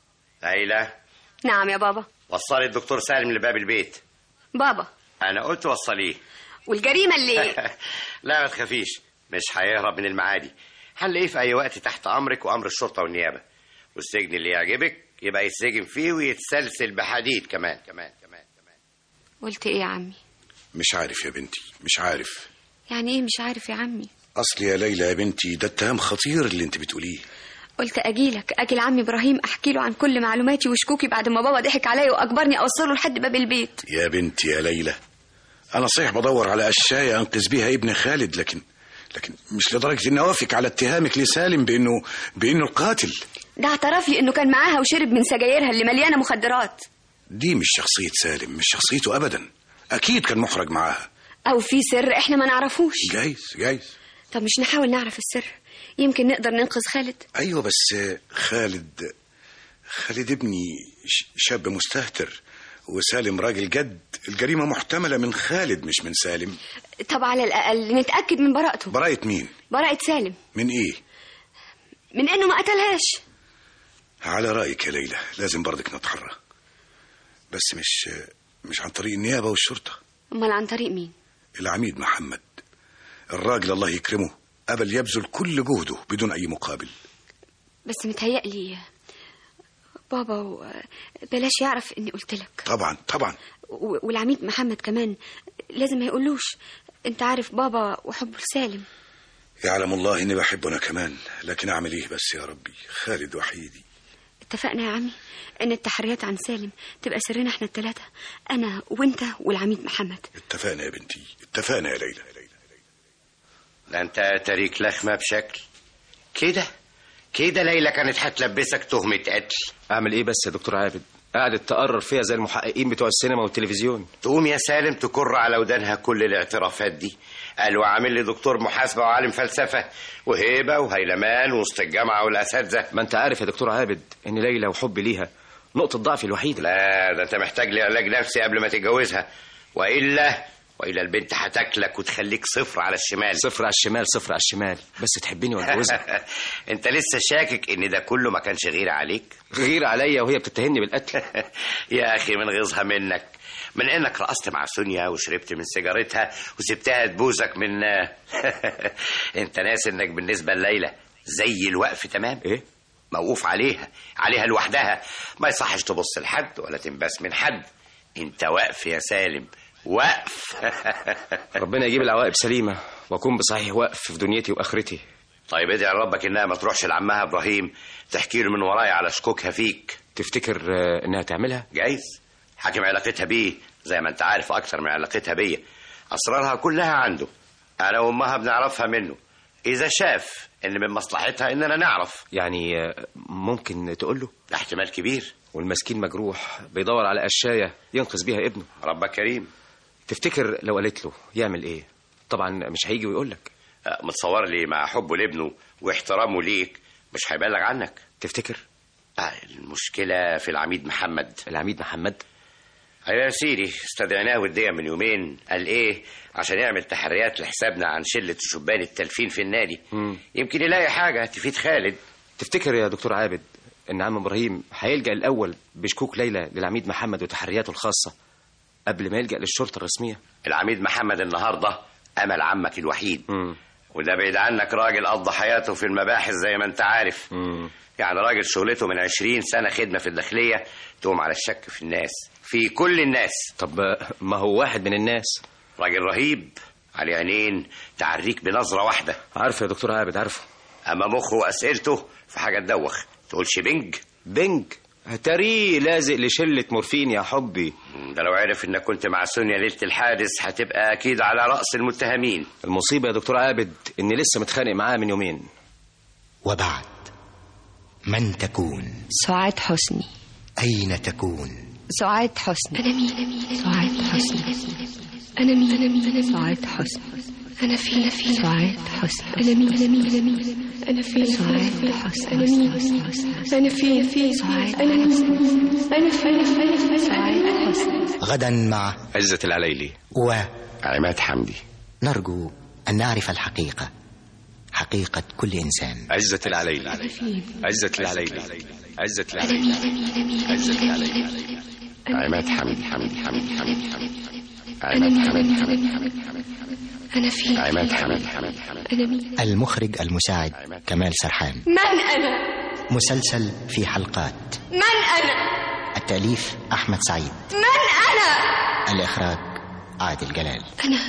ليلى نعم يا بابا وصلي الدكتور سالم لباب البيت بابا انا قلت وصليه والجريمه اللي لا ما تخافيش مش هيهرب من المعادي هنلاقيه في اي وقت تحت امرك وامر الشرطه والنيابه والسجن اللي يعجبك يبقى يتسجن فيه ويتسلسل بحديد كمان كمان كمان قلت ايه يا عمي مش عارف يا بنتي مش عارف يعني ايه مش عارف يا عمي اصل يا ليلى يا بنتي ده اتهام خطير اللي انت بتقوليه قلت اجيلك اجي لعمي ابراهيم احكي له عن كل معلوماتي وشكوكي بعد ما بابا ضحك عليا واجبرني اوصله لحد باب البيت يا بنتي يا ليلى انا صحيح بدور على اشياء انقذ بيها ابن خالد لكن لكن مش لدرجه اني اوافق على اتهامك لسالم بانه بانه القاتل ده اعترافي انه كان معاها وشرب من سجايرها اللي مليانه مخدرات دي مش شخصيه سالم مش شخصيته ابدا اكيد كان محرج معاها او في سر احنا ما نعرفوش جايز جايز طب مش نحاول نعرف السر يمكن نقدر ننقذ خالد ايوه بس خالد خالد ابني ش- شاب مستهتر وسالم راجل جد الجريمه محتمله من خالد مش من سالم طب على الاقل نتاكد من براءته براءه مين براءه سالم من ايه من انه ما قتلهاش على رايك يا ليلى لازم برضك نتحرى بس مش مش عن طريق النيابه والشرطه امال عن طريق مين العميد محمد الراجل الله يكرمه أبل يبذل كل جهده بدون أي مقابل بس متهيألي بابا و- بلاش يعرف اني قلت لك طبعا طبعا و- والعميد محمد كمان لازم ما يقولوش انت عارف بابا وحبه لسالم يعلم الله إني بحبه أنا كمان لكن أعمل إيه بس يا ربي خالد وحيدي اتفقنا يا عمي ان التحريات عن سالم تبقى سرنا احنا الثلاثه انا وانت والعميد محمد اتفقنا يا بنتي اتفقنا يا ليلى ده انت تريك لخمة بشكل كده كده ليلى كانت هتلبسك تهمة قتل اعمل ايه بس يا دكتور عابد قعدت تقرر فيها زي المحققين بتوع السينما والتلفزيون تقوم يا سالم تكر على ودانها كل الاعترافات دي قالوا عامل لي دكتور محاسبة وعالم فلسفة وهيبة وهيلمان وسط الجامعة والأساتذة ما انت عارف يا دكتور عابد ان ليلى وحبي ليها نقطة ضعفي الوحيدة لا ده انت محتاج لعلاج نفسي قبل ما تتجوزها وإلا وإلا البنت هتاكلك وتخليك صفر على الشمال صفر على الشمال صفر على الشمال بس تحبني واتجوزك انت لسه شاكك ان ده كله ما كانش غير عليك غير عليا وهي بتتهمني بالقتل يا اخي من غيظها منك من انك رقصت مع سونيا وشربت من سيجارتها وسبتها تبوسك من انت ناس انك بالنسبه لليلى زي الوقف تمام ايه موقوف عليها عليها لوحدها ما يصحش تبص لحد ولا تنبس من حد انت واقف يا سالم وقف ربنا يجيب العواقب سليمة واكون بصحيح وقف في دنيتي واخرتي طيب ادعي ربك انها ما تروحش لعمها ابراهيم تحكي له من ورايا على شكوكها فيك تفتكر آه، انها تعملها جايز حاكم علاقتها بيه زي ما انت عارف اكتر من علاقتها بيا اسرارها كلها عنده انا وامها بنعرفها منه اذا شاف ان من مصلحتها اننا نعرف يعني آه، ممكن تقول له ده احتمال كبير والمسكين مجروح بيدور على قشاية ينقذ بيها ابنه ربك كريم تفتكر لو قالت له يعمل ايه طبعا مش هيجي ويقول لك أه، متصور لي مع حبه لابنه واحترامه ليك مش هيبلغ عنك تفتكر أه، المشكلة في العميد محمد العميد محمد ايوه يا سيدي استدعيناه وديا من يومين قال ايه عشان يعمل تحريات لحسابنا عن شلة الشبان التالفين في النادي مم. يمكن يلاقي حاجة تفيد خالد تفتكر يا دكتور عابد ان عم ابراهيم هيلجأ الاول بشكوك ليلى للعميد محمد وتحرياته الخاصة قبل ما يلجأ للشرطة الرسمية العميد محمد النهاردة أمل عمك الوحيد مم. وده بعيد عنك راجل قضى حياته في المباحث زي ما انت عارف مم. يعني راجل شغلته من عشرين سنة خدمة في الداخلية تقوم على الشك في الناس في كل الناس طب آه، ما هو واحد من الناس راجل رهيب عليه عينين تعريك بنظرة واحدة عارفه يا دكتور عابد عارفه أما مخه وأسئلته في حاجة تدوخ تقولش بنج بنج تري لازق لشلة مورفين يا حبي ده لو عرف انك كنت مع سونيا ليلة الحادث هتبقى اكيد على رأس المتهمين المصيبة يا دكتور عابد اني لسه متخانق معاه من يومين وبعد من تكون سعاد حسني أين تكون سعاد حسني أنا مين سعاد حسني أنا مين أنا مين سعاد حسني أنا فين أنا فين سعاد حسني أنا مين أنا مين أنا مين أنا فين سعاد حسني أنا مين أنا فين فين سعاد أنا مين أنا فين فين سعاد حسني غدا مع عزة العليلي و عماد حمدي نرجو أن نعرف الحقيقة حقيقة كل إنسان عزة العليلي عزة العليلي عزة العليلي عزة العليلي عماد حمدي حمدي حمدي حمدي حمدي عماد حمدي حمدي حمدي أنا فين عماد حمدي حمدي حمدي أنا مين المخرج المساعد كمال سرحان من أنا مسلسل في حلقات من أنا التأليف أحمد سعيد من أنا الإخراج عادل جلال أنا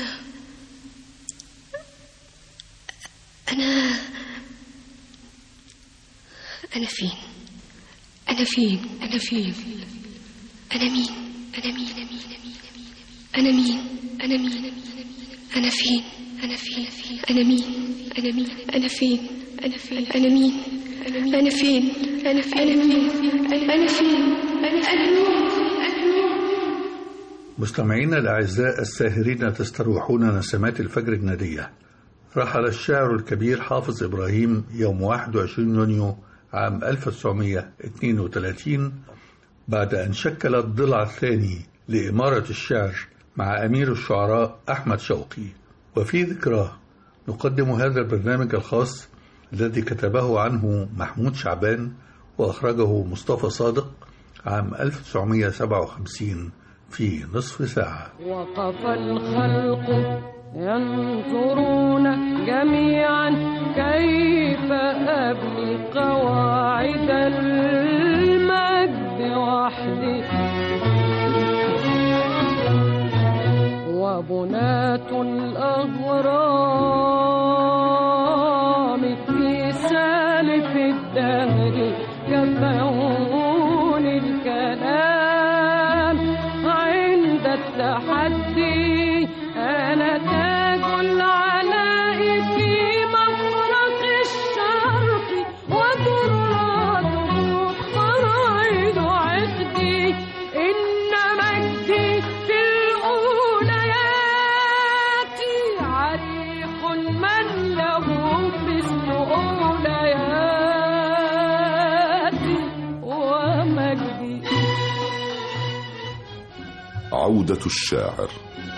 أنا أنا فين أنا فين أنا فين أنا مين أنا مين أنا مين أنا مين أنا فين أنا فين أنا مين أنا مين أنا فين أنا فين أنا مين أنا فين أنا فين أنا مين أنا فين أنا أنا مين مستمعينا الأعزاء الساهرين تستروحون نسمات الفجر النادية رحل الشاعر الكبير حافظ إبراهيم يوم 21 يونيو عام 1932 بعد أن شكل الضلع الثاني لإمارة الشعر مع أمير الشعراء أحمد شوقي وفي ذكراه نقدم هذا البرنامج الخاص الذي كتبه عنه محمود شعبان وأخرجه مصطفى صادق عام 1957 في نصف ساعة وقف الخلق ينظرون جميعا كيف أبني قواعد المجد وحدي وبنات الأغرام في سالف الدهر كفون الكلام عند التحدي أنا تاج العلاء في مفرق الشرق وتراته قرايد عقدي إن مجدي في الأوليات عريق من له مثل أولياتي ومجدي عودة الشاعر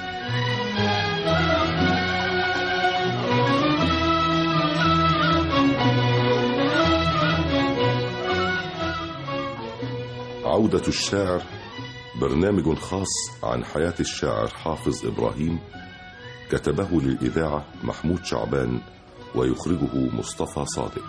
عودة الشاعر برنامج خاص عن حياة الشاعر حافظ إبراهيم كتبه للإذاعة محمود شعبان ويخرجه مصطفى صادق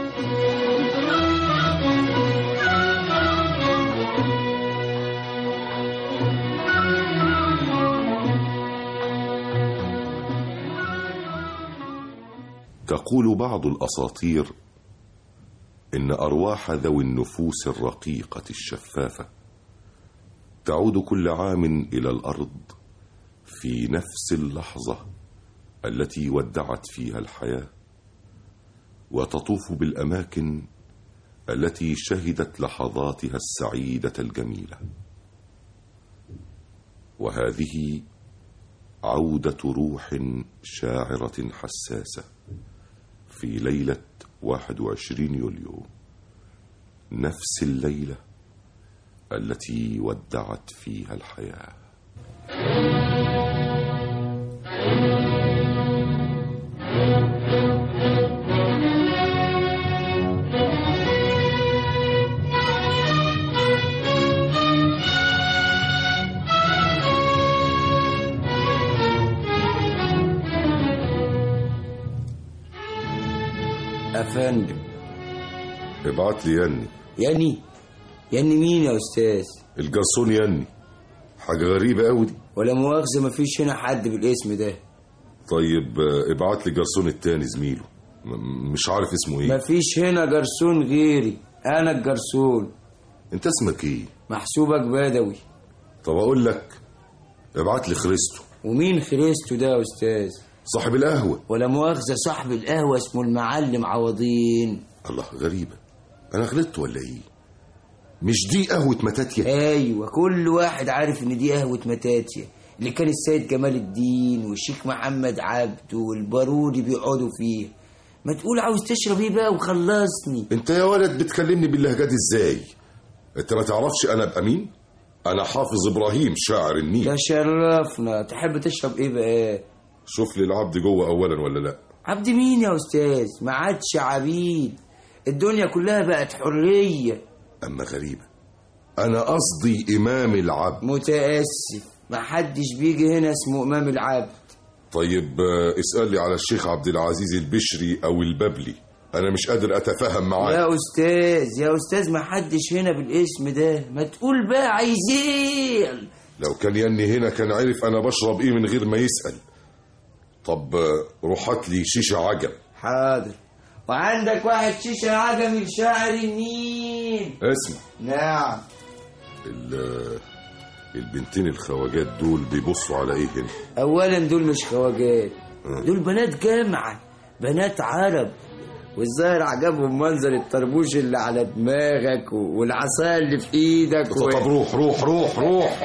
تقول بعض الأساطير إن أرواح ذوي النفوس الرقيقة الشفافة تعود كل عام إلى الأرض في نفس اللحظة التي ودعت فيها الحياة وتطوف بالأماكن التي شهدت لحظاتها السعيدة الجميلة وهذه عودة روح شاعرة حساسة في ليلة 21 يوليو نفس الليلة التي ودعت فيها الحياة أفندم ابعت لي يني ياني ياني مين يا أستاذ الجرسون يني حاجة غريبة قوي دي ولا مؤاخذة مفيش هنا حد بالاسم ده طيب آه، ابعت لي جرسون التاني زميله م- مش عارف اسمه ايه مفيش هنا جرسون غيري أنا الجرسون انت اسمك ايه محسوبك بدوي طب اقول لك ابعت لي خريستو ومين خريستو ده يا أستاذ صاحب القهوة ولا مؤاخذة صاحب القهوة اسمه المعلم عوضين الله غريبة انا غلطت ولا ايه مش دي قهوة متاتيا ايوه كل واحد عارف ان دي قهوة متاتيا اللي كان السيد جمال الدين والشيخ محمد عبده والبارودي بيقعدوا فيها ما تقول عاوز تشرب ايه بقى وخلصني انت يا ولد بتكلمني باللهجات ازاي انت ما تعرفش انا ابقى مين انا حافظ ابراهيم شاعر النيل تشرفنا تحب تشرب ايه بقى شوف لي العبد جوه اولا ولا لا عبد مين يا استاذ ما عادش عبيد الدنيا كلها بقت حرية اما غريبة انا قصدي امام العبد متأسف ما حدش بيجي هنا اسمه امام العبد طيب آه، اسأل لي على الشيخ عبد العزيز البشري او الببلي انا مش قادر اتفاهم معاه يا استاذ يا استاذ ما حدش هنا بالاسم ده ما تقول بقى عايز ايه لو كان يني هنا كان عرف انا بشرب ايه من غير ما يسأل طب آه، روح هات لي شيشة عجب حاضر وعندك واحد شيشة عجمي لشاعر النيل اسمع نعم ال- البنتين الخواجات دول بيبصوا على ايه هنا اولا دول مش خواجات دول بنات جامعة بنات عرب والظاهر عجبهم منظر الطربوش اللي على دماغك و- والعصاية اللي في ايدك و... طب روح روح روح روح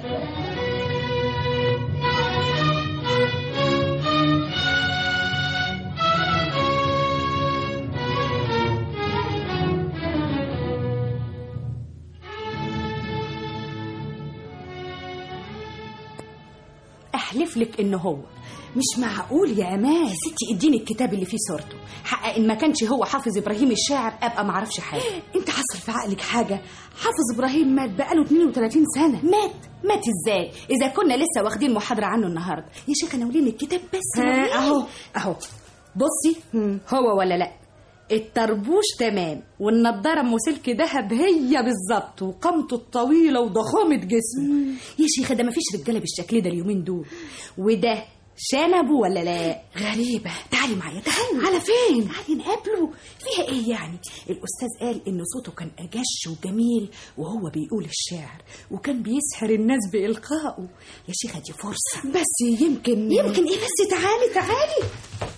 احلف لك ان هو مش معقول يا امان ستي اديني الكتاب اللي فيه صورته حق ان ما كانش هو حافظ ابراهيم الشاعر ابقى ما اعرفش حاجه انت حصل في عقلك حاجة حافظ إبراهيم مات بقاله 32 سنة مات مات إزاي إذا كنا لسه واخدين محاضرة عنه النهاردة يا شيخ أنا ولين الكتاب بس ها، وريني. أهو أهو بصي هو ولا لا الطربوش تمام والنضاره ام سلك ذهب هي بالظبط وقامته الطويله وضخامه جسمه يا شيخة ده مفيش رجالة بالشكل ده اليومين دول وده شنبه ولا لا غريبة تعالي معايا تعالي على فين تعالي نقابله فيها ايه يعني الأستاذ قال إن صوته كان أجش وجميل وهو بيقول الشعر وكان بيسحر الناس بإلقائه يا شيخة دي فرصة بس يمكن يمكن ايه بس تعالي تعالي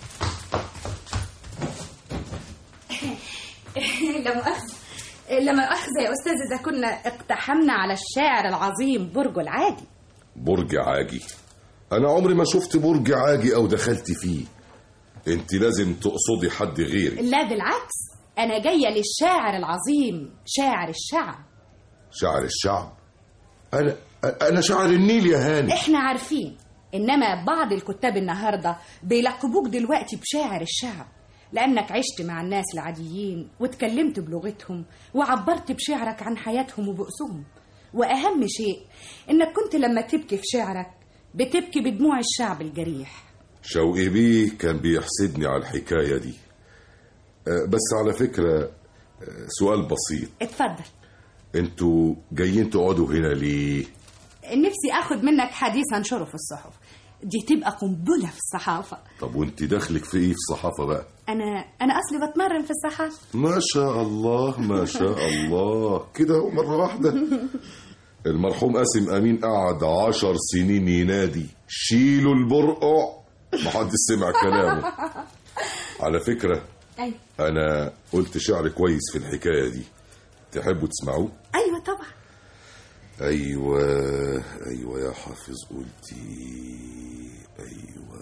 لا مؤاخذة لا مؤاخذة يا أستاذ إذا كنا اقتحمنا على الشاعر العظيم برج العادي برج عاجي انا عمري ما شفت برج عاجي او دخلت فيه انت لازم تقصدي حد غيري لا بالعكس أنا جاية للشاعر العظيم شاعر الشعب شاعر الشعب انا انا شاعر النيل يا هاني إحنا عارفين إنما بعض الكتاب النهاردة بيلقبوك دلوقتي بشاعر الشعب لأنك عشت مع الناس العاديين واتكلمت بلغتهم وعبرت بشعرك عن حياتهم وبؤسهم وأهم شيء إنك كنت لما تبكي في شعرك بتبكي بدموع الشعب الجريح شوقي بيه كان بيحسدني على الحكايه دي أه، بس على فكره أه، سؤال بسيط اتفضل انتوا جايين تقعدوا هنا ليه نفسي أخد منك حديث أنشره في الصحف دي تبقى قنبلة في الصحافة طب وانت دخلك في ايه في الصحافه بقى أنا أنا أصلي بتمرن في الصحافة ما شاء الله ما شاء الله كده مرة واحدة المرحوم قاسم أمين قعد عشر سنين ينادي شيلوا البرقع محدش سمع كلامه على فكرة أيوة أنا قلت شعر كويس في الحكاية دي تحبوا تسمعوه؟ أيوة طبعا أيوة أيوة يا حافظ قلتي أيوة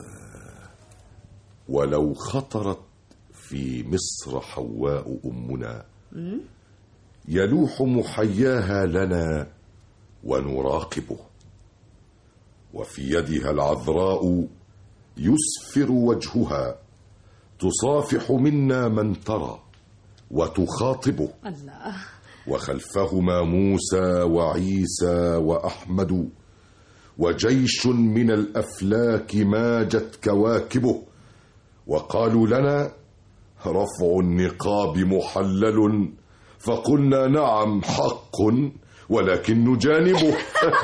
ولو خطرت في مصر حواء أمنا يلوح محياها لنا ونراقبه وفي يدها العذراء يسفر وجهها تصافح منا من ترى وتخاطبه الله وخلفهما موسى وعيسى واحمد وجيش من الافلاك ماجت كواكبه وقالوا لنا رفع النقاب محلل فقلنا نعم حق ولكن نجانبه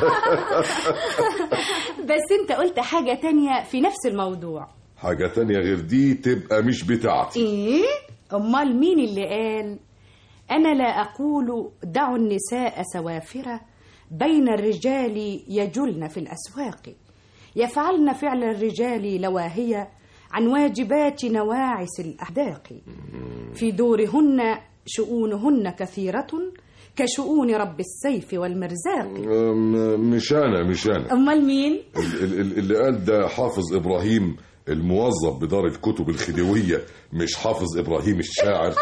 بس أنت قلت حاجة تانية في نفس الموضوع حاجة تانية غير دي تبقى مش بتاعتي إيه؟ أمال مين اللي قال أنا لا أقول دعوا النساء سوافرة بين الرجال يجلن في الأسواق يفعلن فعل الرجال لواهية عن واجبات نواعس الأحداق في دورهن شؤونهن كثيرة كشؤون رب السيف والمرزاق أم- مش أنا مش أنا أمال مين؟ ال- ال- ال- اللي قال ده حافظ إبراهيم الموظف بدار الكتب الخديوية مش حافظ إبراهيم الشاعر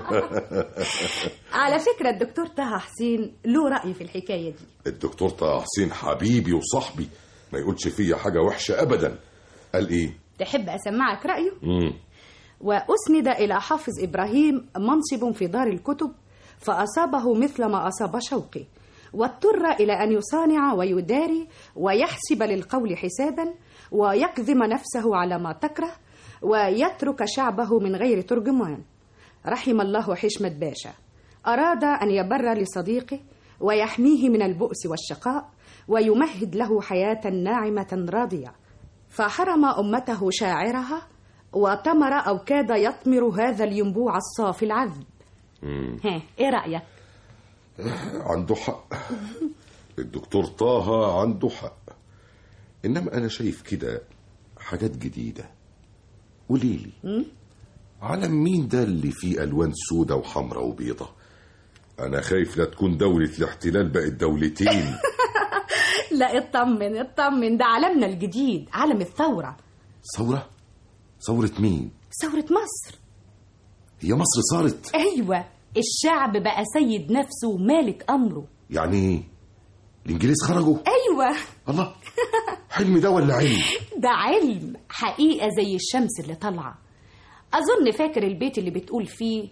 على فكرة الدكتور طه حسين له رأي في الحكاية دي الدكتور طه حسين حبيبي وصاحبي ما يقولش فيا حاجة وحشة أبدا قال إيه تحب أسمعك رأيه؟ مم. وأسند إلى حافظ إبراهيم منصب في دار الكتب فأصابه مثل ما أصاب شوقي واضطر إلى أن يصانع ويداري ويحسب للقول حسابا ويكظم نفسه على ما تكره ويترك شعبه من غير ترجمان رحم الله حشمة باشا أراد أن يبر لصديقه ويحميه من البؤس والشقاء ويمهد له حياة ناعمة راضية فحرم أمته شاعرها وتمر أو كاد يطمر هذا الينبوع الصافي العذب مم. ها إيه رأيك؟ عنده حق الدكتور طه عنده حق إنما أنا شايف كده حاجات جديدة قوليلي مم؟ علم مين ده اللي فيه ألوان سودة وحمراء وبيضة أنا خايف لا تكون دولة الاحتلال بقت دولتين لا اطمن اطمن ده عالمنا الجديد عالم الثورة ثورة ثورة مين ثورة مصر هي مصر صارت أيوة الشعب بقى سيد نفسه ومالك أمره يعني إيه الإنجليز خرجوا أيوة الله حلم ده ولا علم ده علم حقيقة زي الشمس اللي طالعة أظن فاكر البيت اللي بتقول فيه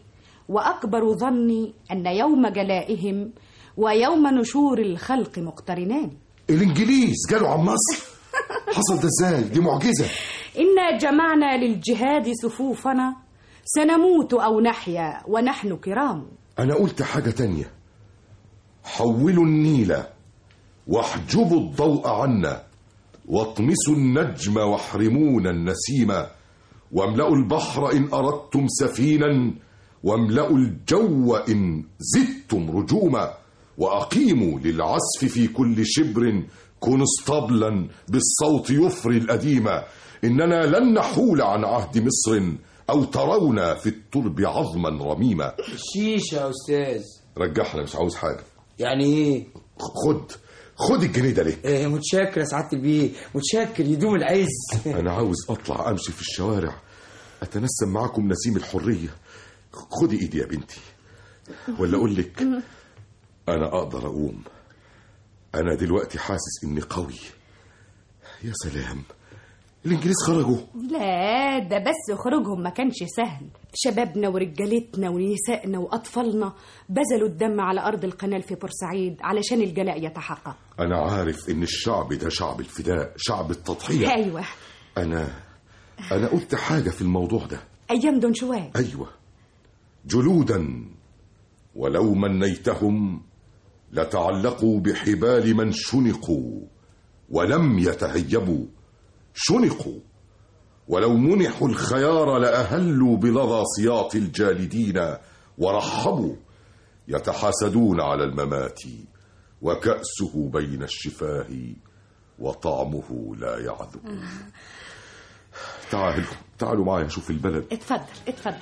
وأكبر ظني أن يوم جلائهم ويوم نشور الخلق مقترنان الانجليز جالوا عن مصر حصل ده ازاي دي معجزه إنا جمعنا للجهاد صفوفنا سنموت أو نحيا ونحن كرام انا قلت حاجه تانية حولوا النيل واحجبوا الضوء عنا واطمسوا النجم واحرمونا النسيم واملأوا البحر إن أردتم سفينا واملأوا الجو إن زدتم رجوما وأقيموا للعزف في كل شبر كونستابلا بالصوت يفري الأديمة إننا لن نحول عن عهد مصر أو ترون في الترب عظما رميما الشيشة يا أستاذ رجعنا مش عاوز حاجة يعني إيه؟ خد خد الجنيه ده ليه إيه متشكر يا سعادة البيه متشكر يدوم العز أنا عاوز أطلع أمشي في الشوارع أتنسم معاكم نسيم الحرية خدي إيدي يا بنتي ولا أقول لك أنا أقدر أقوم أنا دلوقتي حاسس إني قوي يا سلام الإنجليز خرجوا لا ده بس خروجهم ما كانش سهل شبابنا ورجالتنا ونسائنا وأطفالنا بذلوا الدم على أرض القنال في بورسعيد علشان الجلاء يتحقق أنا عارف إن الشعب ده شعب الفداء شعب التضحية أيوة أنا أنا قلت حاجة في الموضوع ده أيام دون شوال أيوة جلودا ولو منيتهم لتعلقوا بحبال من شنقوا ولم يتهيبوا شنقوا ولو منحوا الخيار لأهلوا بلظى سياط الجالدين ورحبوا يتحاسدون على الممات وكأسه بين الشفاه وطعمه لا يعذب تعالوا تعالوا معايا شوف البلد اتفضل اتفضل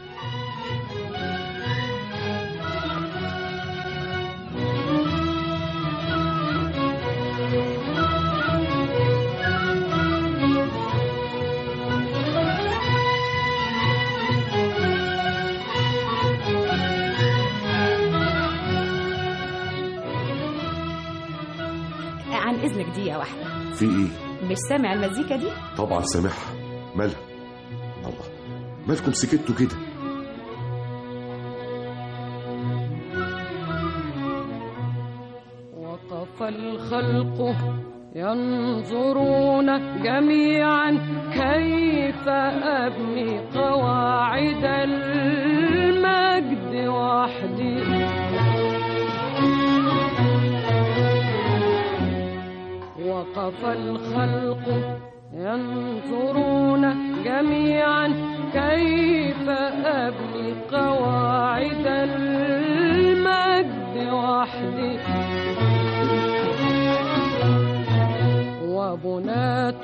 عن إذنك دقيقة واحدة في ايه مش سامع المزيكا دي؟ طبعا سامعها مالها الله مالكم سكتوا كده وقف الخلق ينظرون جميعا كيف أبني قواعد المجد وحدي وقف الخلق ينظرون جميعا كيف أبني قواعد المجد وحدي وبنات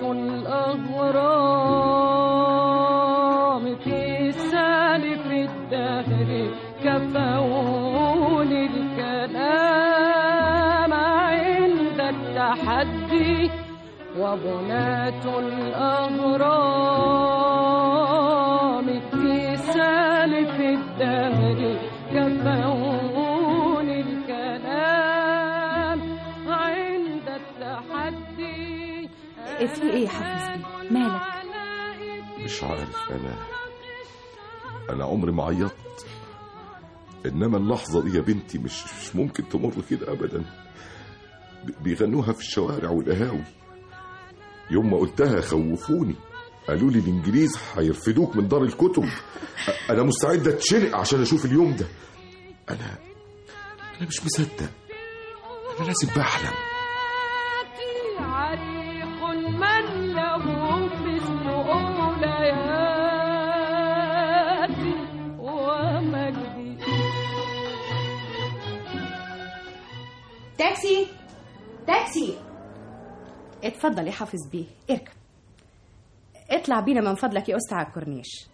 الأهرام في سالف الدهر كفوني الكلام عند التحدي وبنات الأهرام في سالف الدهر كفوني الكلام عند التحدي في إيه يا حافظ بيه؟ مالك؟ مش عارف انا انا عمري ما عيطت انما اللحظه دي يا بنتي مش مش ممكن تمر كده ابدا ب- بيغنوها في الشوارع والقهاوي يوم ما قلتها خوفوني قالوا لي الانجليز هيرفدوك من دار الكتب أ- انا مستعد اتشنق عشان اشوف اليوم ده انا انا مش مصدق انا لازم بحلم عريق من له مثل أولياتي ومجدي تاكسي تاكسي اتفضل يا حافظ بيه اركب اطلع بينا من فضلك يا أسطى على الكورنيش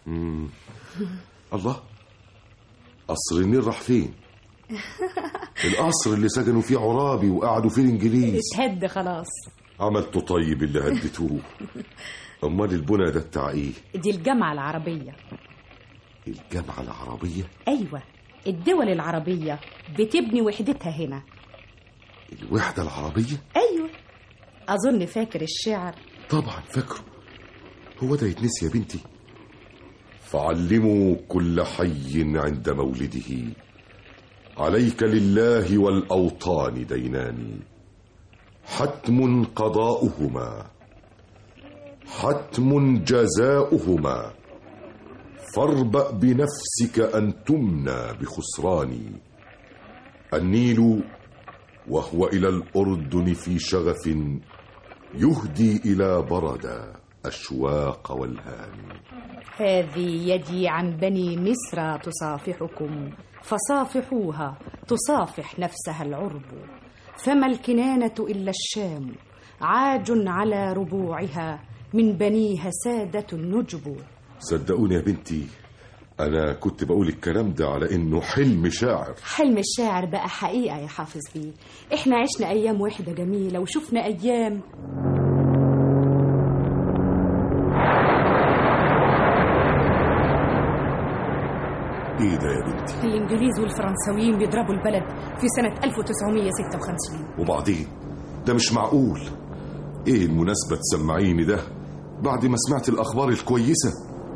مم. الله قصر النيل راح فين القصر اللي سكنوا فيه عرابي وقعدوا فيه الانجليز اتهد خلاص عملته طيب اللي هديتوه امال البنى ده بتاع ايه دي الجامعة العربية الجامعه العربيه أيوة الدول العربية بتبني وحدتها هنا الوحده العربيه أيوة أظن فاكر الشعر طبعا فاكره هو ده يتنسي يا بنتي فعلموا كل حي عند مولده عليك لله والأوطان دينان حتم قضاؤهما حتم جزاؤهما فاربأ بنفسك أن تمنى بخسران النيل وهو إلى الأردن في شغف يهدي إلى برد أشواق والهان هذه يدي عن بني مصر تصافحكم فصافحوها تصافح نفسها العرب فما الكنانة إلا الشام عاج على ربوعها من بنيها سادة النجب صدقوني يا بنتي أنا كنت بقول الكلام ده على إنه حلم شاعر حلم الشاعر بقى حقيقة يا حافظ بيه احنا عشنا أيام وحدة جميلة وشفنا أيام إيه ده يا بنتي الإنجليز والفرنساويين بيضربوا البلد في سنة 1956 وبعدين ده مش معقول إيه المناسبة تسمعيني ده بعد ما سمعت الأخبار الكويسة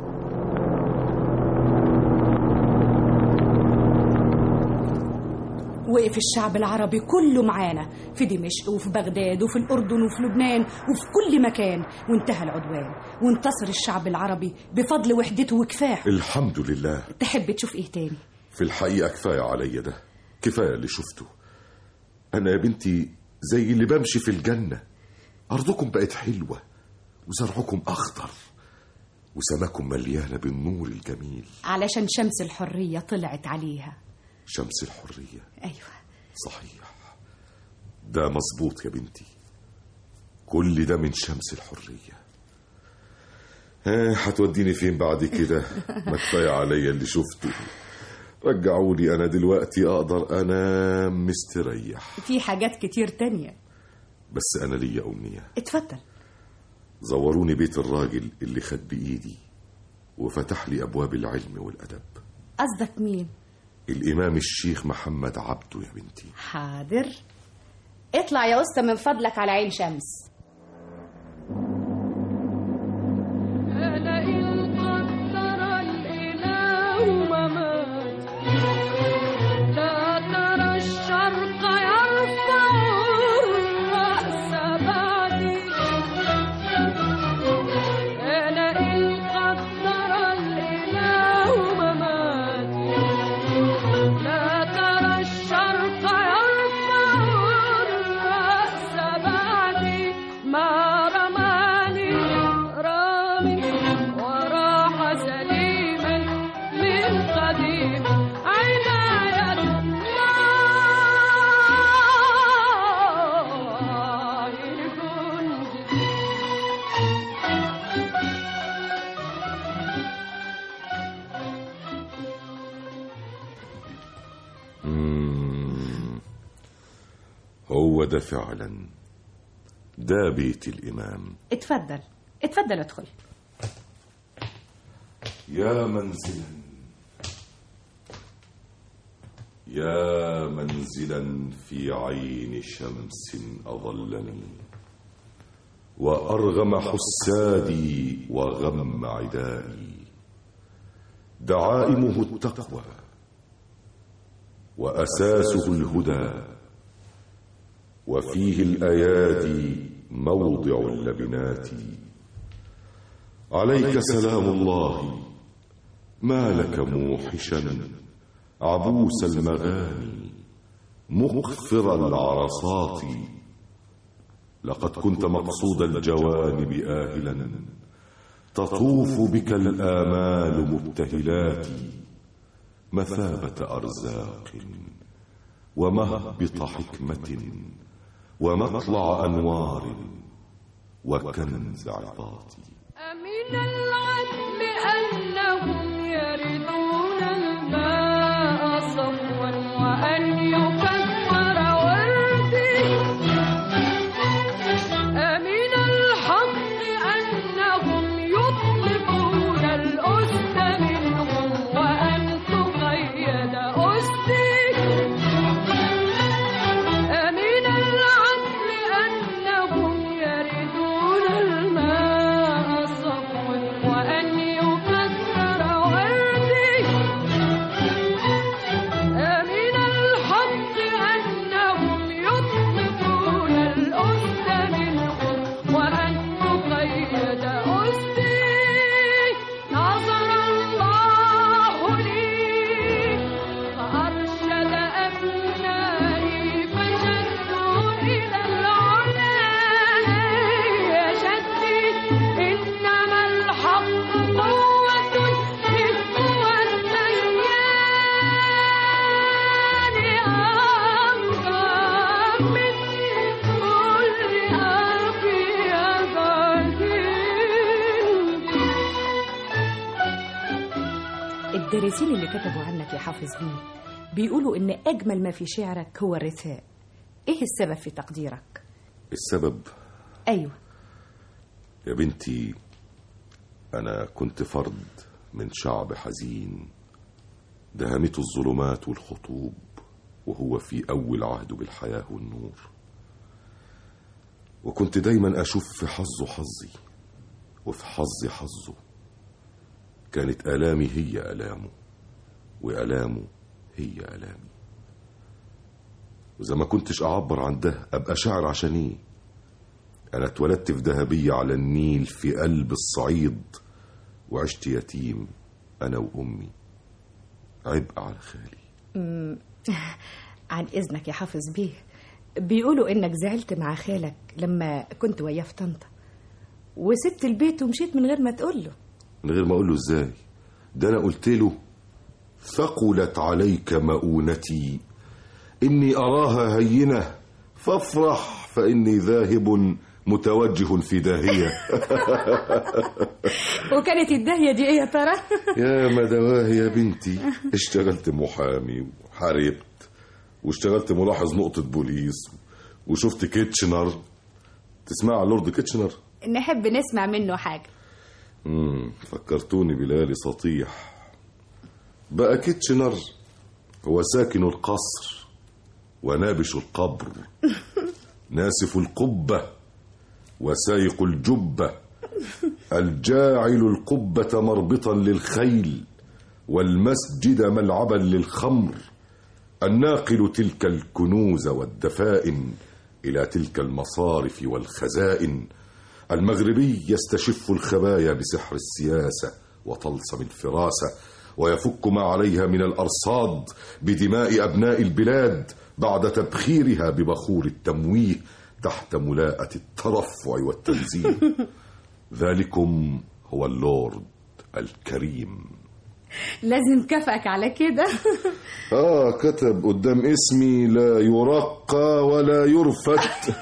وقف الشعب العربي كله معانا في دمشق وفي بغداد وفي الأردن وفي لبنان وفي كل مكان وانتهى العدوان وانتصر الشعب العربي بفضل وحدته وكفاحه الحمد لله تحب تشوف ايه تاني في الحقيقة كفاية عليا ده كفاية اللي شفته أنا يا بنتي زي اللي بمشي في الجنة أرضكم بقت حلوة وزرعكم أخضر وسماكم مليانة بالنور الجميل علشان شمس الحرية طلعت عليها شمس الحرية أيوة صحيح ده مظبوط يا بنتي كل ده من شمس الحرية ها هتوديني فين بعد كده ما كفاية عليا اللي شفته رجعوني أنا دلوقتي أقدر أنام مستريح في حاجات كتير تانية بس أنا ليا أمنية اتفضل زوروني بيت الراجل اللي خد بإيدي وفتح لي أبواب العلم والأدب قصدك مين الإمام الشيخ محمد عبده يا بنتي حاضر اطلع يا أسطى من فضلك على عين شمس لئن قدر الإله ممات لا ترى الشرق يرفع الرأس بعدي لئن قدر الإله ممات لا ترى الشرق يرفع الرأس بعدي ما رماني رامي وراح سليما من قديم عناية الله الجندي مم. هو ده فعلا ده بيت الإمام اتفضل اتفضل ادخل يا منزلا يا منزلا في عين شمس أظلني وأرغم حسادي وغم عدائي دعائمه التقوى وأساسه الهدى وفيه الأيادي موضع اللبنات عليك سلام الله ما لك موحشا عبوس المغاني مقفر العرصات لقد كنت مقصود الجوانب آهلا تطوف بك الآمال مبتهلات مثابة أرزاق ومهبط حكمة ومطلع أنوار وكنز عظات أمن العدل أنه الدارسين اللي كتبوا عنك يا حافظ بيه بيقولوا إن أجمل ما في شعرك هو الرثاء إيه السبب في تقديرك؟ السبب أيوة يا بنتي أنا كنت فرد من شعب حزين دهمته الظلمات والخطوب وهو في أول عهده بالحياة والنور وكنت دايما أشوف في حظه حظي وفي حظي حظه كانت آلامي هي آلامه وآلامه هي آلامي وإذا ما كنتش أعبر عن ده أبقى شاعر عشان إيه أنا اتولدت في دهبية على النيل في قلب الصعيد وعشت يتيم أنا وأمي عبء على خالي أمم، عن إذنك يا حافظ بيه بيقولوا إنك زعلت مع خالك لما كنت وياه في طنطا وسبت البيت ومشيت من غير ما تقول له من غير ما أقول له إزاي ده أنا قلت له ثقلت عليك مؤونتي إني أراها هينة فافرح فإني ذاهب متوجه في داهية وكانت الداهية دي إيه يا ترى؟ يا مدواهي يا بنتي اشتغلت محامي وحاربت واشتغلت ملاحظ نقطة بوليس وشفت كيتشنر تسمع عن لورد كيتشنر نحب نسمع منه حاجة مم. فكرتوني بليالي سطيح بقى كيتشنر هو ساكن القصر ونابش القبر ناسف القبة وسايق الجبة الجاعل القبة مربطا للخيل والمسجد ملعبا للخمر الناقل تلك الكنوز والدفائن إلى تلك المصارف والخزائن المغربي يستشف الخبايا بسحر السياسة وطلسم الفراسة ويفك ما عليها من الأرصاد بدماء أبناء البلاد بعد تبخيرها ببخور التمويه تحت ملاءة الترفع والتنزيه ذلكم هو اللورد الكريم لازم كافئك على كده آه كتب قدام اسمي لا يرقى ولا يرفت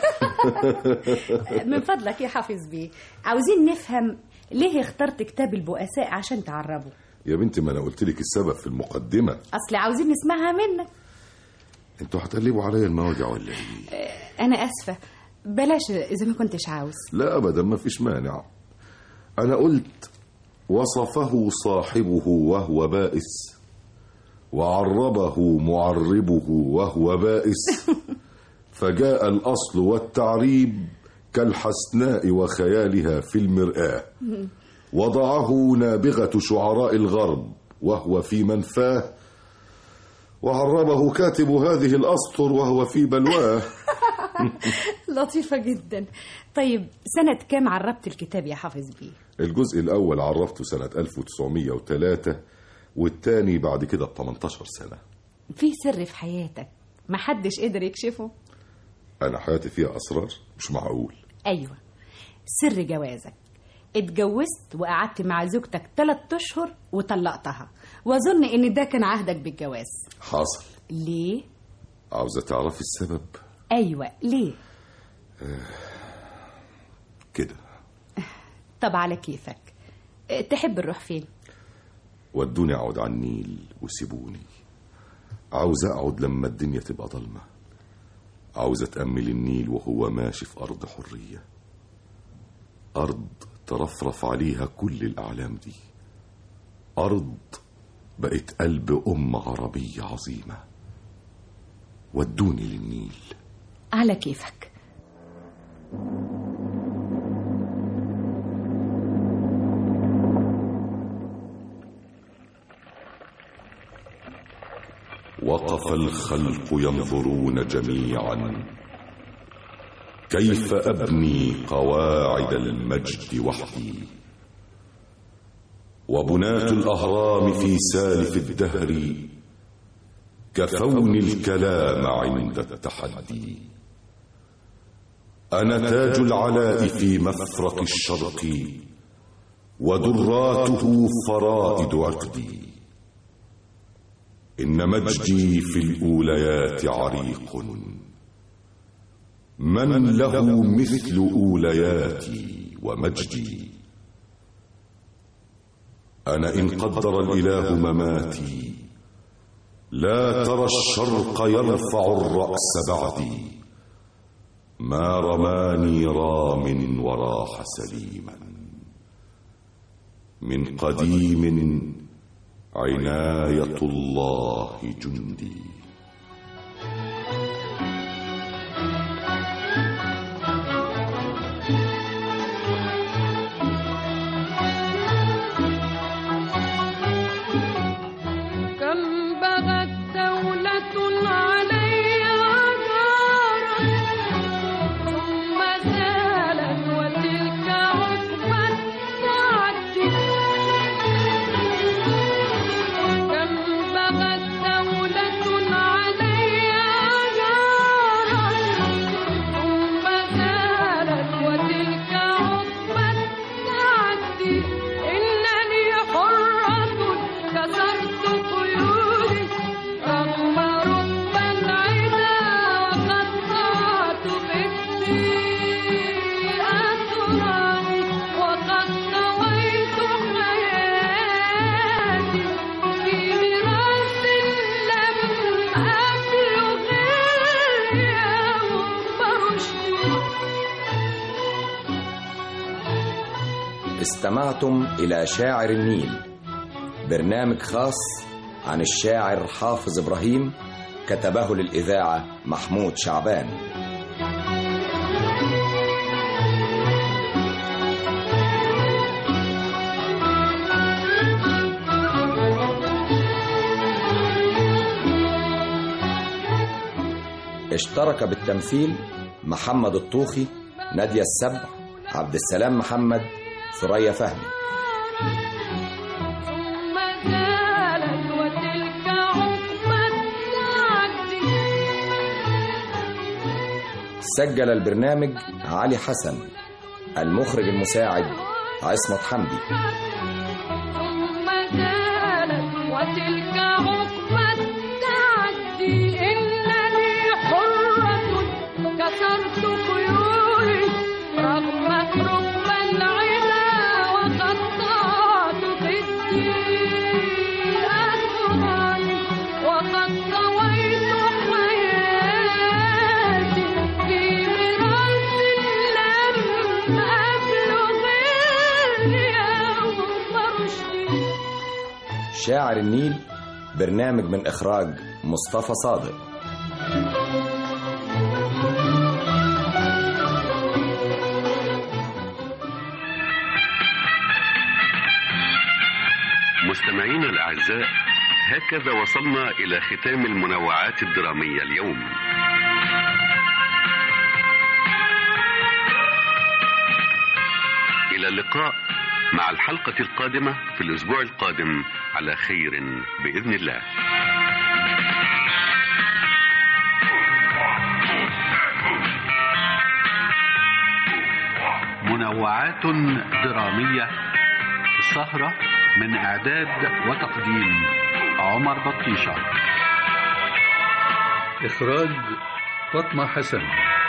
من فضلك يا حافظ بيه عاوزين نفهم ليه اخترت كتاب البؤساء عشان تعربه يا بنتي ما انا قلت لك السبب في المقدمة اصل عاوزين نسمعها منك انتوا هتقلبوا عليا المواجع ولا ايه انا اسفه بلاش اذا ما كنتش عاوز لا ابدا ما فيش مانع انا قلت وصفه صاحبه وهو بائس وعربه معربه وهو بائس فجاء الاصل والتعريب كالحسناء وخيالها في المرآة وضعه نابغة شعراء الغرب وهو في منفاه وعربه كاتب هذه الأسطر وهو في بلواه لطيفه جدا طيب سنه كام عربت الكتاب يا حافظ بيه الجزء الأول عرفته سنة 1903 والتاني بعد كده ب 18 سنة في سر في حياتك محدش قدر يكشفه أنا حياتي فيها أسرار مش معقول ايوه سر جوازك اتجوزت وقعدت مع زوجتك ثلاث اشهر وطلقتها واظن ان ده كان عهدك بالجواز حاصل ليه عاوزة تعرفي السبب ايوه ليه كده طب على كيفك اه، تحب نروح فين ودوني أقعد على النيل وسيبوني عاوز أقعد لما الدنيا تبقى ضلمة عاوز أتأمل النيل وهو ماشي في أرض حرية أرض ترفرف عليها كل الأعلام دي أرض بقت قلب أم عربية عظيمة ودوني للنيل على كيفك وقف الخلق ينظرون جميعا كيف ابني قواعد المجد وحدي وبناة الاهرام في سالف الدهر كفوني الكلام عند التحدي انا تاج العلاء في مفرق الشرق ودراته فرائد عقدي إن مجدي في الأوليات عريق من له مثل أولياتي ومجدي أنا إن قدر الإله مماتي لا ترى الشرق يرفع الرأس بعدي ما رماني رام وراح سليما من قديم عناية الله جندي كم بغت دولة علي عذارا ثم زالت وتلك عقبى التعدي كم بغت دولة علي عذارا ثم زالت وتلك عقبى التعدي إنني حرة كسرت قيودي رغم رب العدا وقطعت بدي أسراري وقد طويت حياتي في ميراث لم أبلغ اليوم رشدي استمعتم إلى شاعر النيل برنامج خاص عن الشاعر حافظ إبراهيم كتبه للإذاعة محمود شعبان اشترك بالتمثيل محمد الطوخي نادية السبع عبد السلام محمد ثريا فهمي ثم زالت وتلك عقبى التعدي سجل البرنامج علي حسن المخرج المساعد عصمت حمدي ثم زالت وتلك عقبى التعدي إنني حرة كسرت قيودي رغم رب العدا وقطعت بدي أسراري وقد طويت حياتي في ميراث لم أبلغ اليوم رشدي شاعر النيل برنامج من إخراج مصطفى صادق مستمعينا الأعزاء هكذا وصلنا إلى ختام المنوعات الدرامية اليوم إلى اللقاء مع الحلقة القادمة في الأسبوع القادم على خير بإذن الله منوعات درامية السهرة من إعداد وتقديم عمر بطيشة إخراج فاطمة حسن